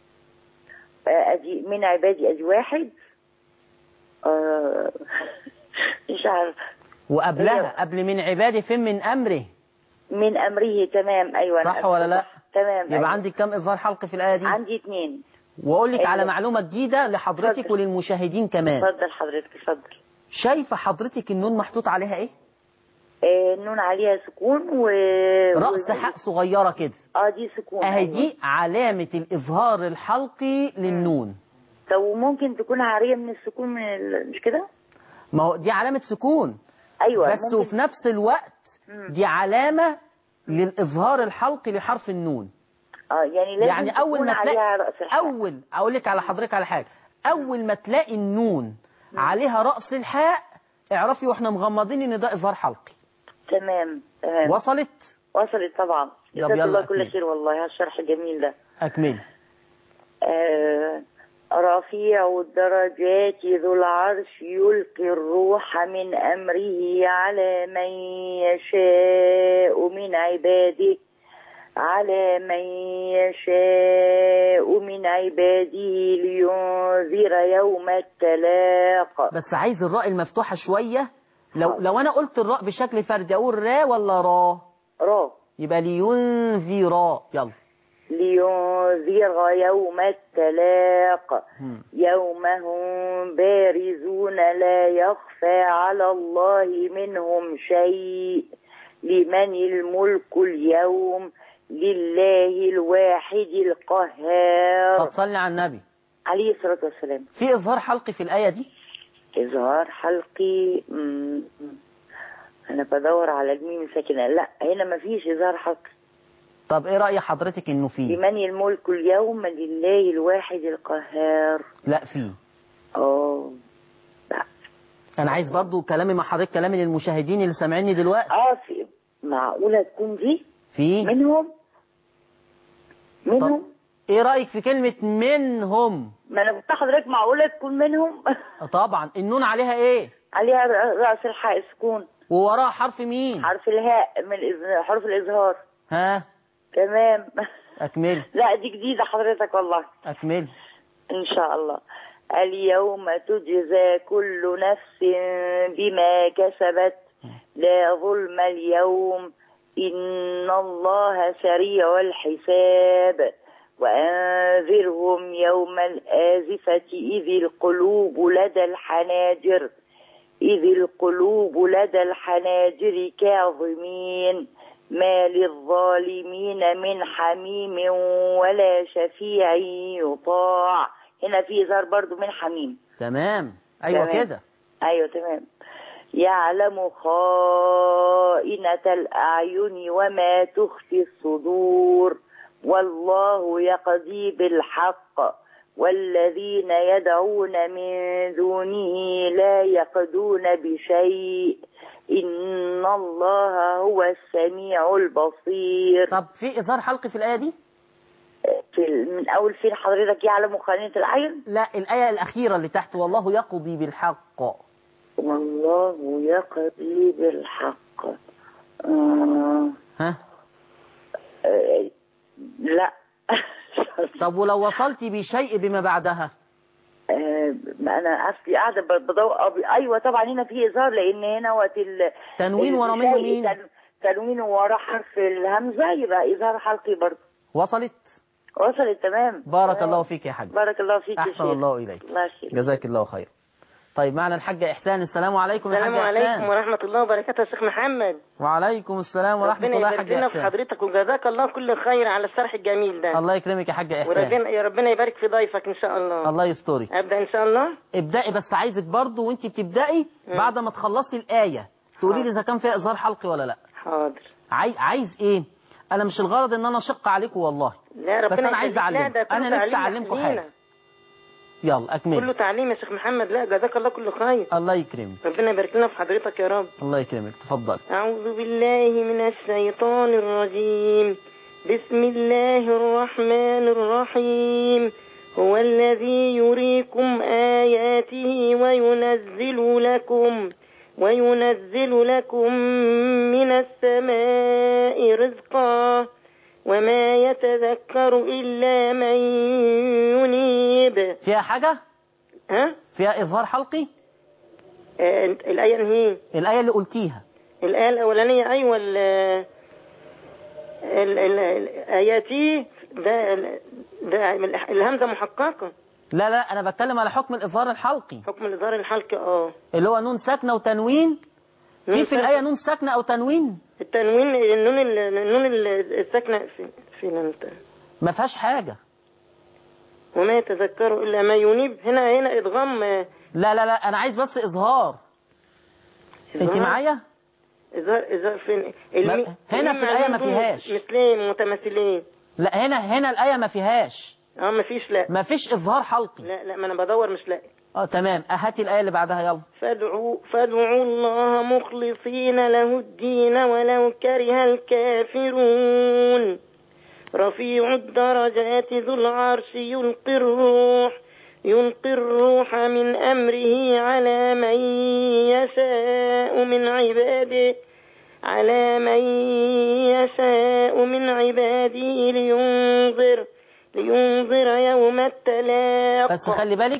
أدي من عبادي أدي واحد أه، مش عارف وقبلها قبل من عبادي فين من أمره من أمره تمام أيوة أنا صح ولا لا تمام يبقى أيوة. عندك كم اظهار حلقي في الآية دي عندي اتنين واقول لك أيوة. على معلومة جديدة لحضرتك اتفضل. وللمشاهدين كمان اتفضل حضرتك اتفضل شايفة حضرتك النون محطوط عليها ايه آه، النون عليها سكون و رأس و- حق صغيرة كده اه دي سكون اهي أيوة. دي علامة الإظهار الحلقي للنون طب وممكن تكون عارية من السكون من ال... مش كده؟ ما هو دي علامة سكون ايوه بس ممكن وفي نفس الوقت مم. دي علامة للإظهار الحلقي لحرف النون اه يعني لازم يعني أول تكون ما عليها تلاقي رأس الحق أول أقول لك على حضرتك على حاجة أول ما تلاقي النون عليها رأس الحاء اعرفي واحنا مغمضين ان ده إظهار حلقي تمام تمام وصلت وصلت طبعا طب جزاك يلا الله أكمل. كل خير والله على الشرح الجميل ده أكمل آه رفيع الدرجات ذو العرش يلقي الروح من أمره على من يشاء من عباده على من يشاء من عباده لينذر يوم التلاق بس عايز الراء المفتوحة شوية لو لو أنا قلت الراء بشكل فردي أقول را ولا را را يبقى لينذرا يلا لينذر يوم التلاق مم. يوم هم بارزون لا يخفى على الله منهم شيء لمن الملك اليوم لله الواحد القهار طب صلي على النبي عليه الصلاة والسلام في إظهار حلقي في الآية دي إظهار حلقي مم. أنا بدور على الميم ساكنة لا هنا مفيش إظهار حلقي طب إيه رأي حضرتك إنه فيه لمن الملك اليوم لله الواحد القهار لا فيه اه لا أنا عايز برضو كلامي مع حضرتك كلامي للمشاهدين اللي سامعيني دلوقتي اه في معقولة تكون دي في منهم منهم إيه رأيك في كلمة منهم ما انا قلت لحضرتك معقولة تكون منهم طبعا النون عليها إيه عليها رأس الحاء سكون ووراها حرف مين حرف الهاء من الإز- حرف الإظهار ها تمام أكمل لا دي جديدة حضرتك والله أكمل إن شاء الله اليوم تجزى كل نفس بما كسبت لا ظلم اليوم إن الله سريع الحساب وأنذرهم يوم الآزفة إذ القلوب لدى الحناجر إذ القلوب لدى الحناجر كاظمين ما للظالمين من حميم ولا شفيع يطاع هنا في إظهار برضو من حميم تمام ايوه تمام. كده أيوة تمام يعلم خائنة الأعين وما تخفي الصدور والله يقضي بالحق والذين يدعون من دونه لا يقضون بشيء إن الله هو السميع البصير طب في اظهار حلقي في الايه دي في ال- من أول فين حضرتك يعلم خائنة الأعين لا الايه الاخيره اللي تحت والله يقضي بالحق والله يقضي بالحق آه ها آه لا طب ولو وصلتي بشيء بما بعدها آه، ما انا اصلي قاعده ب- بدور أب- ايوه طبعا هنا في اظهار لان هنا وقت ال تنوين ورا منه الشيء مين؟ تن- تنوين ورا حرف الهمزه يبقى اظهار حلقي برضه وصلت وصلت تمام بارك تمام. الله فيك يا حاج بارك الله فيك يا احسن شيخ. الله اليك الله يشفيك. جزاك الله خير طيب معنا الحاجة إحسان السلام عليكم يا السلام حاجة عليكم إحسان ورحمة الله وبركاته يا شيخ محمد وعليكم السلام ورحمة ربنا الله يا يبارك حاجة لنا في إحسان حضرتك وجزاك الله كل خير على الشرح الجميل ده الله يكرمك يا حاجة إحسان وربنا يا ربنا يبارك في ضيفك إن شاء الله الله يسترك أبدأ إن شاء الله ابدأي بس عايزك برضو وانت بتبدأي مم. بعد ما تخلصي الآية تقولي لي إذا كان فيها إظهار حلقي ولا لا حاضر عايز عايز إيه أنا مش الغرض إن أنا أشق عليكم والله لا ربنا بس أنا عايز يخليك. لا، أعلم ده كله أنا نفسي تعليم أعلمكم لينا. حاجة يلا أكمل كله تعليم يا شيخ محمد لا جزاك الله كل خير الله يكرمك ربنا يبارك لنا في حضرتك يا رب الله يكرمك تفضل أعوذ بالله من الشيطان الرجيم بسم الله الرحمن الرحيم هو الذي يريكم آياته وينزل لكم وينزل لكم من السماء رزقا وما يتذكر إلا من ينيب فيها حاجة ها فيها إظهار حلقي آه الآية هي الآية اللي قلتيها الآية الأولانية أيوة ال ال- ال- الآياتي ده ده الهمزة محققة لا لا أنا بتكلم على حكم الإظهار الحلقي حكم الإظهار الحلقي اه اللي هو نون ساكنة وتنوين في نون في الآية نون ساكنة أو تنوين التنوين النون ال- النون ال- الساكنة في في انت ما فيهاش حاجة وما يتذكر إلا ما ينيب هنا هنا إدغام آه، لا لا لا أنا عايز بس إظهار أنت إظهار؟ معايا إظهار إظهار فين ما- المي- هنا في الآية ما الميم فيهاش. مثلين متماثلين لا هنا هنا الآية ما فيهاش اه ما فيش لا ما فيش إظهار حلقي لا لا ما أنا بدور مش لاقي اه تمام هاتي الآية اللي بعدها يلا فادعوا فادعوا الله مخلصين له الدين ولو كره الكافرون رفيع الدرجات ذو العرش يلقي الروح يلقي الروح من أمره على من يشاء من عباده على من يشاء من عباده لينذر لينذر يوم التلاق بس خلي بالك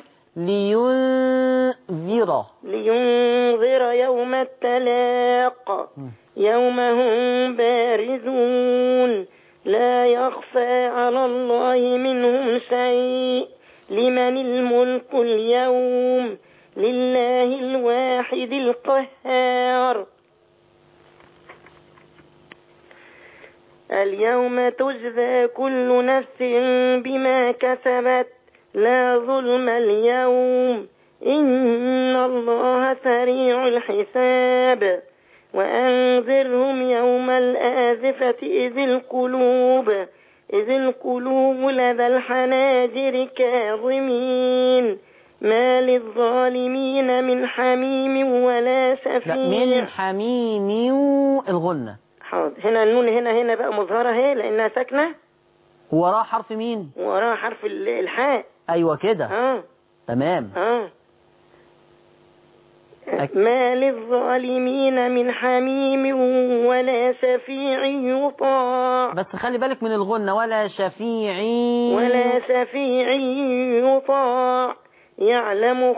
لينذر لينذر يوم التلاق يوم هم بارزون لا يخفى على الله منهم شيء لمن الملك اليوم لله الواحد القهار اليوم تجزى كل نفس بما كسبت لا ظلم اليوم إن الله سريع الحساب وأنذرهم يوم الآزفة إذ القلوب إذ القلوب لدى الحناجر كاظمين ما للظالمين من حميم ولا لا شفيع من حميم الغنة حاضر هنا النون هنا هنا بقى مظهرة اهي لأنها ساكنة وراه حرف مين وراها حرف ال- الحاء أيوة كده اه تمام اه ما للظالمين من حميم ولا شفيع يطاع بس خلي بالك من الغنة ولا شفيع ولا شفيع يطاع يعلم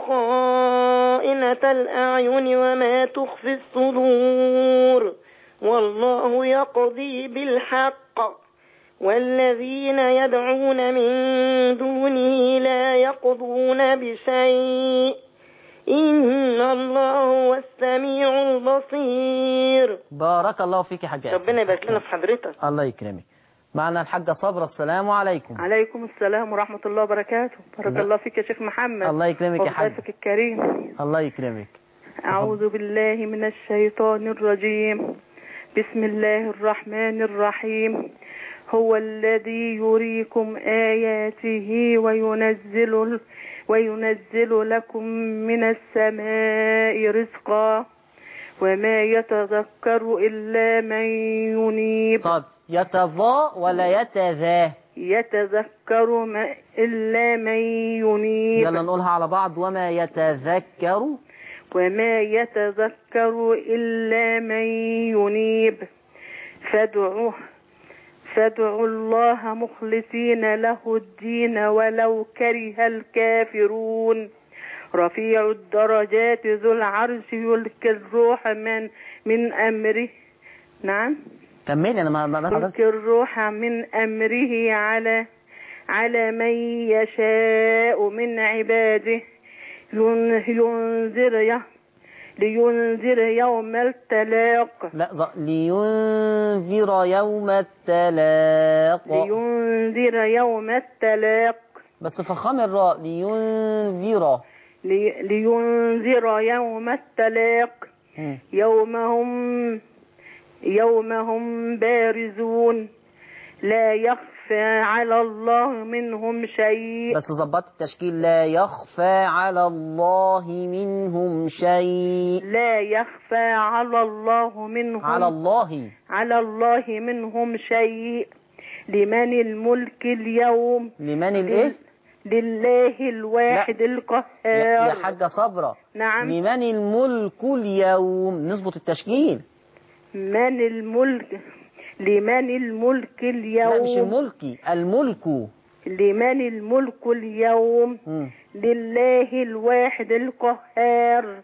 خائنة الأعين وما تخفي الصدور والله يقضي بالحق والذين يدعون من دونه لا يقضون بشيء إن الله هو السميع البصير بارك الله فيك يا حاجة ربنا يبارك لنا في حضرتك الله يكرمك معنا الحاجة صبرا السلام عليكم عليكم السلام ورحمة الله وبركاته بارك ز- الله فيك يا شيخ محمد الله يكرمك يا حاج وضيفك الكريم الله يكرمك أعوذ بالله من الشيطان الرجيم بسم الله الرحمن الرحيم هو الذي يريكم آياته وينزل وينزل لكم من السماء رزقا وما يتذكر إلا من ينيب طب يتضاء ولا يتذا يتذكر ما إلا من ينيب يلا نقولها على بعض وما يتذكر وما يتذكر إلا من ينيب فادعوه فادعوا الله مخلصين له الدين ولو كره الكافرون رفيع الدرجات ذو العرش يلقي الروح من من أمره نعم كملي انا ما ما ما حضرتك يلقي الروح من أمره على على من يشاء من عباده ين- ينذر ي- لينذر يوم التلاق لا ض- لينذر يوم التلاق لينذر يوم التلاق بس فخام الراء لينذر لي- لينذر يوم التلاق مم. يوم هم يوم هم بارزون لا يخفى على الله منهم شيء بس ظبطت التشكيل لا يخفى على الله منهم شيء لا يخفى على الله منهم على الله على الله منهم شيء لمن الملك اليوم لمن الايه لله الواحد يا, القهار يا حاجة صبرة نعم لمن الملك اليوم نظبط التشكيل من الملك لمن الملك اليوم لا مش الملكي الملك لمن الملك اليوم مم. لله الواحد القهار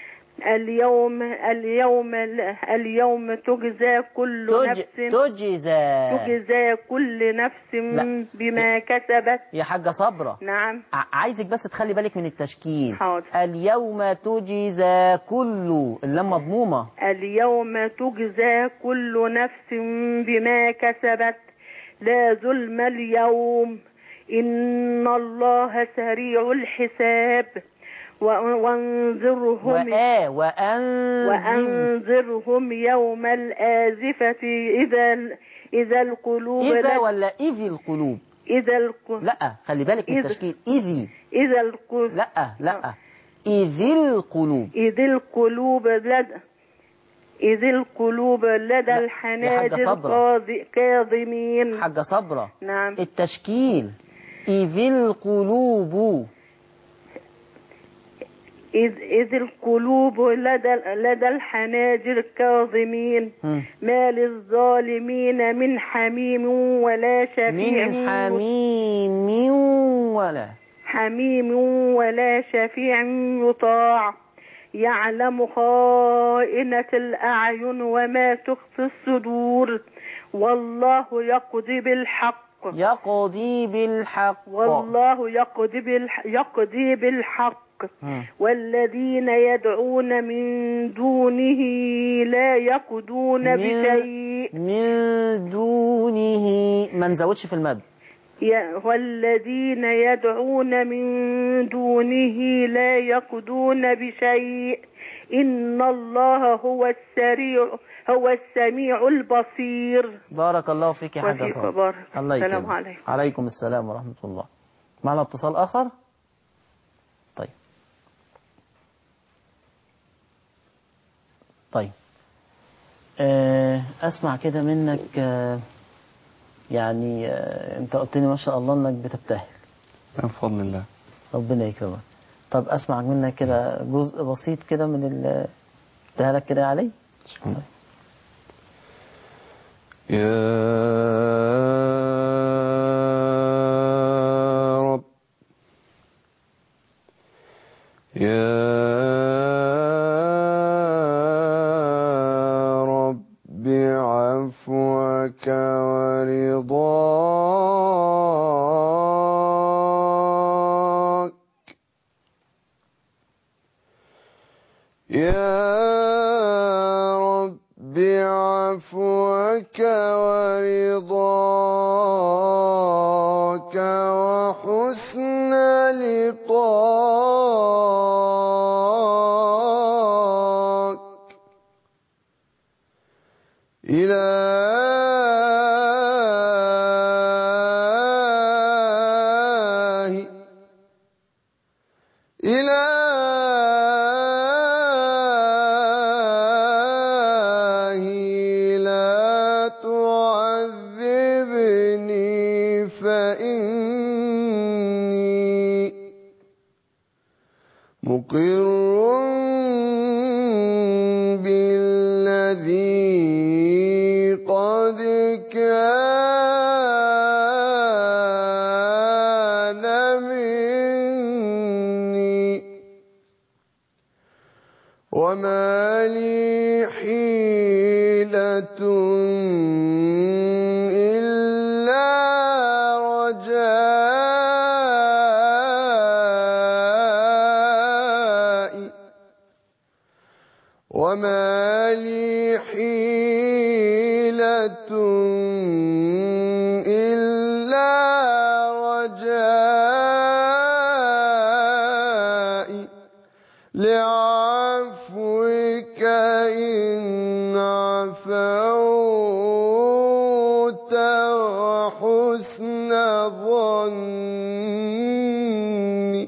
اليوم اليوم اليوم تجزى كل تج... نفس تجزى تجزى كل نفس لا. بما كسبت يا حاجة صبرة نعم ع- عايزك بس تخلي بالك من التشكيل حاضر. اليوم تجزى كل اللام مضمومة اليوم تجزى كل نفس بما كسبت لا ظلم اليوم إن الله سريع الحساب و- وانذرهم وآ وأنذر وأنذرهم يوم الآزفة إذا ال- إذا القلوب إذا لد- ولا إذ القلوب إذا الق- لا خلي بالك من إذ. التشكيل إذي إذا القلوب لا لا إذ القلوب إذ القلوب لدى إذ القلوب لدى لا، يا الحناجر حاجة صبرا. قاض- كاظمين حاجة صبرة نعم التشكيل إذ القلوب إذ, إذ القلوب لدى, لدى الحناجر كاظمين مم. ما للظالمين من حميم ولا شفيع من حميم ولا حميم ولا شفيع يطاع يعلم خائنة الأعين وما تخفي الصدور والله يقضي بالحق يقضي بالحق والله يقضي بالحق, يقضي بالحق مم. والذين يدعون من دونه لا يقضون من- بشيء من دونه ما نزودش في المد يا- والذين يدعون من دونه لا يقضون بشيء إن الله هو السريع هو السميع البصير بارك الله فيك يا حاجة وفيك صبرا بارك. الله السلام يكرمك عليكم. عليكم السلام ورحمة الله معنا اتصال آخر طيب طيب آه، أسمع كده منك آه، يعني آه، أنت قلت لي ما شاء الله إنك بتبتهل من فضل الله ربنا يكرمك طب أسمع منك كده جزء بسيط كده من ال ابتهالك كده يا علي يا رب يا رب عفوك ورضاك وحسن لقاك إلهي إلهي لا تعذبني فإني مقر بالذي قد كان مني وما لي حيلة إلا رجائي وما لي حيلة إلا رجائي لعفوك إن عفوت وحسن ظني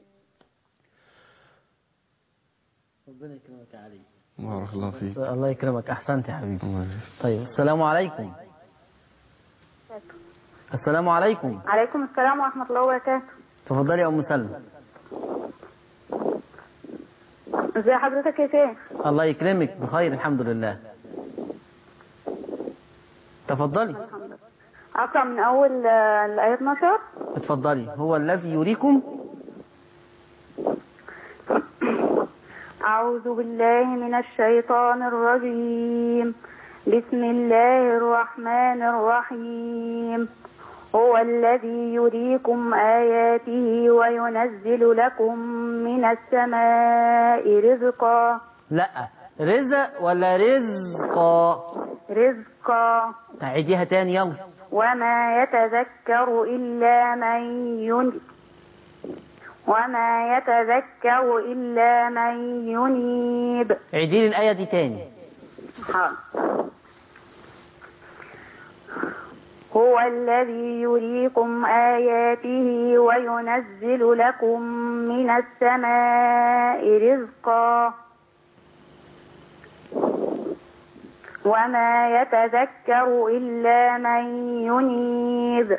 ربنا يكرمك يا علي بارك الله فيك الله يكرمك احسنت يا حبيبي طيب السلام عليكم السلام عليكم عليكم السلام ورحمة الله وبركاته تفضلي يا ام سلمى ازي حضرتك يا شيخ الله يكرمك بخير الحمد لله تفضلي أقرأ من أول آه، الآية 12 اتفضلي هو الذي يريكم أعوذ بالله من الشيطان الرجيم بسم الله الرحمن الرحيم هو الذي يريكم آياته وينزل لكم من السماء رزقا لا رزق ولا رزقا رزقا عيديها تاني يلا وما يتذكر إلا من ينيب وما يتذكر إلا من ينيب عيدي لي الآية دي تاني حاضر. هو الذي يريكم آياته وينزل لكم من السماء رزقا وما يتذكر إلا من ينيب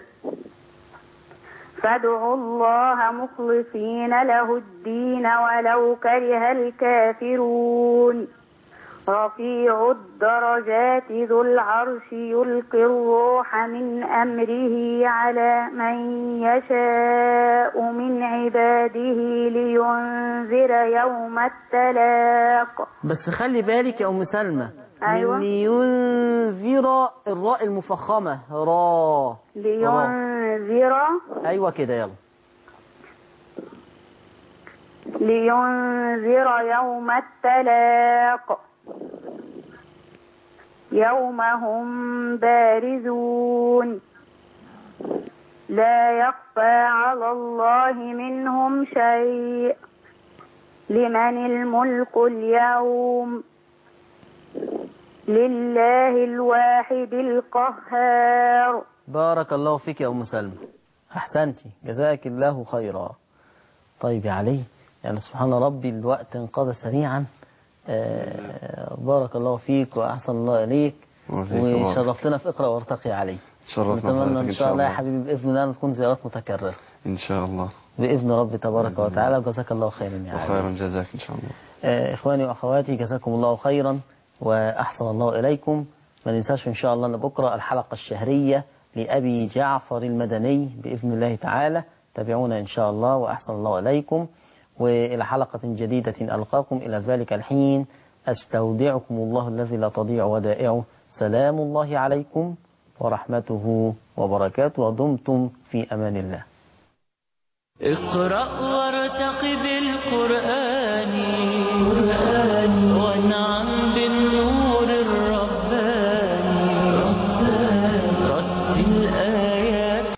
فادعوا الله مخلصين له الدين ولو كره الكافرون رفيع الدرجات ذو العرش يلقي الروح من أمره على من يشاء من عباده لينذر يوم التلاق بس خلي بالك يا أم سلمى أيوة. من لينذر الراء المفخمة را را لينذر أيوة كده يلا لينذر يوم التلاق يوم هم بارزون لا يخفى على الله منهم شيء لمن الملك اليوم لله الواحد القهار بارك الله فيك يا أم سلمى أحسنتي جزاك الله خيرا طيب يا علي يعني سبحان ربي الوقت انقضى سريعا آه، بارك الله فيك وأحسن الله إليك وفيك بارك. وشرفتنا في اقرأ وارتقي علي شرفنا نتمنى حضرتك إن إن شاء شاء الله يا الله حبيبي بإذن الله تكون زيارات متكررة إن شاء الله بإذن ربي تبارك وتعالى وجزاك الله خيرا يا علي وخيرا جزاك إن شاء الله آه، إخواني وأخواتي جزاكم الله خيرا وأحسن الله إليكم ما ننساش إن شاء الله أن بكرة الحلقة الشهرية لأبي جعفر المدني بإذن الله تعالى تابعونا إن شاء الله وأحسن الله إليكم وإلى حلقة جديدة ألقاكم إلى ذلك الحين أستودعكم الله الذي لا تضيع ودائعه سلام الله عليكم ورحمته وبركاته ودمتم في أمان الله اقرأ وارتقب القرآن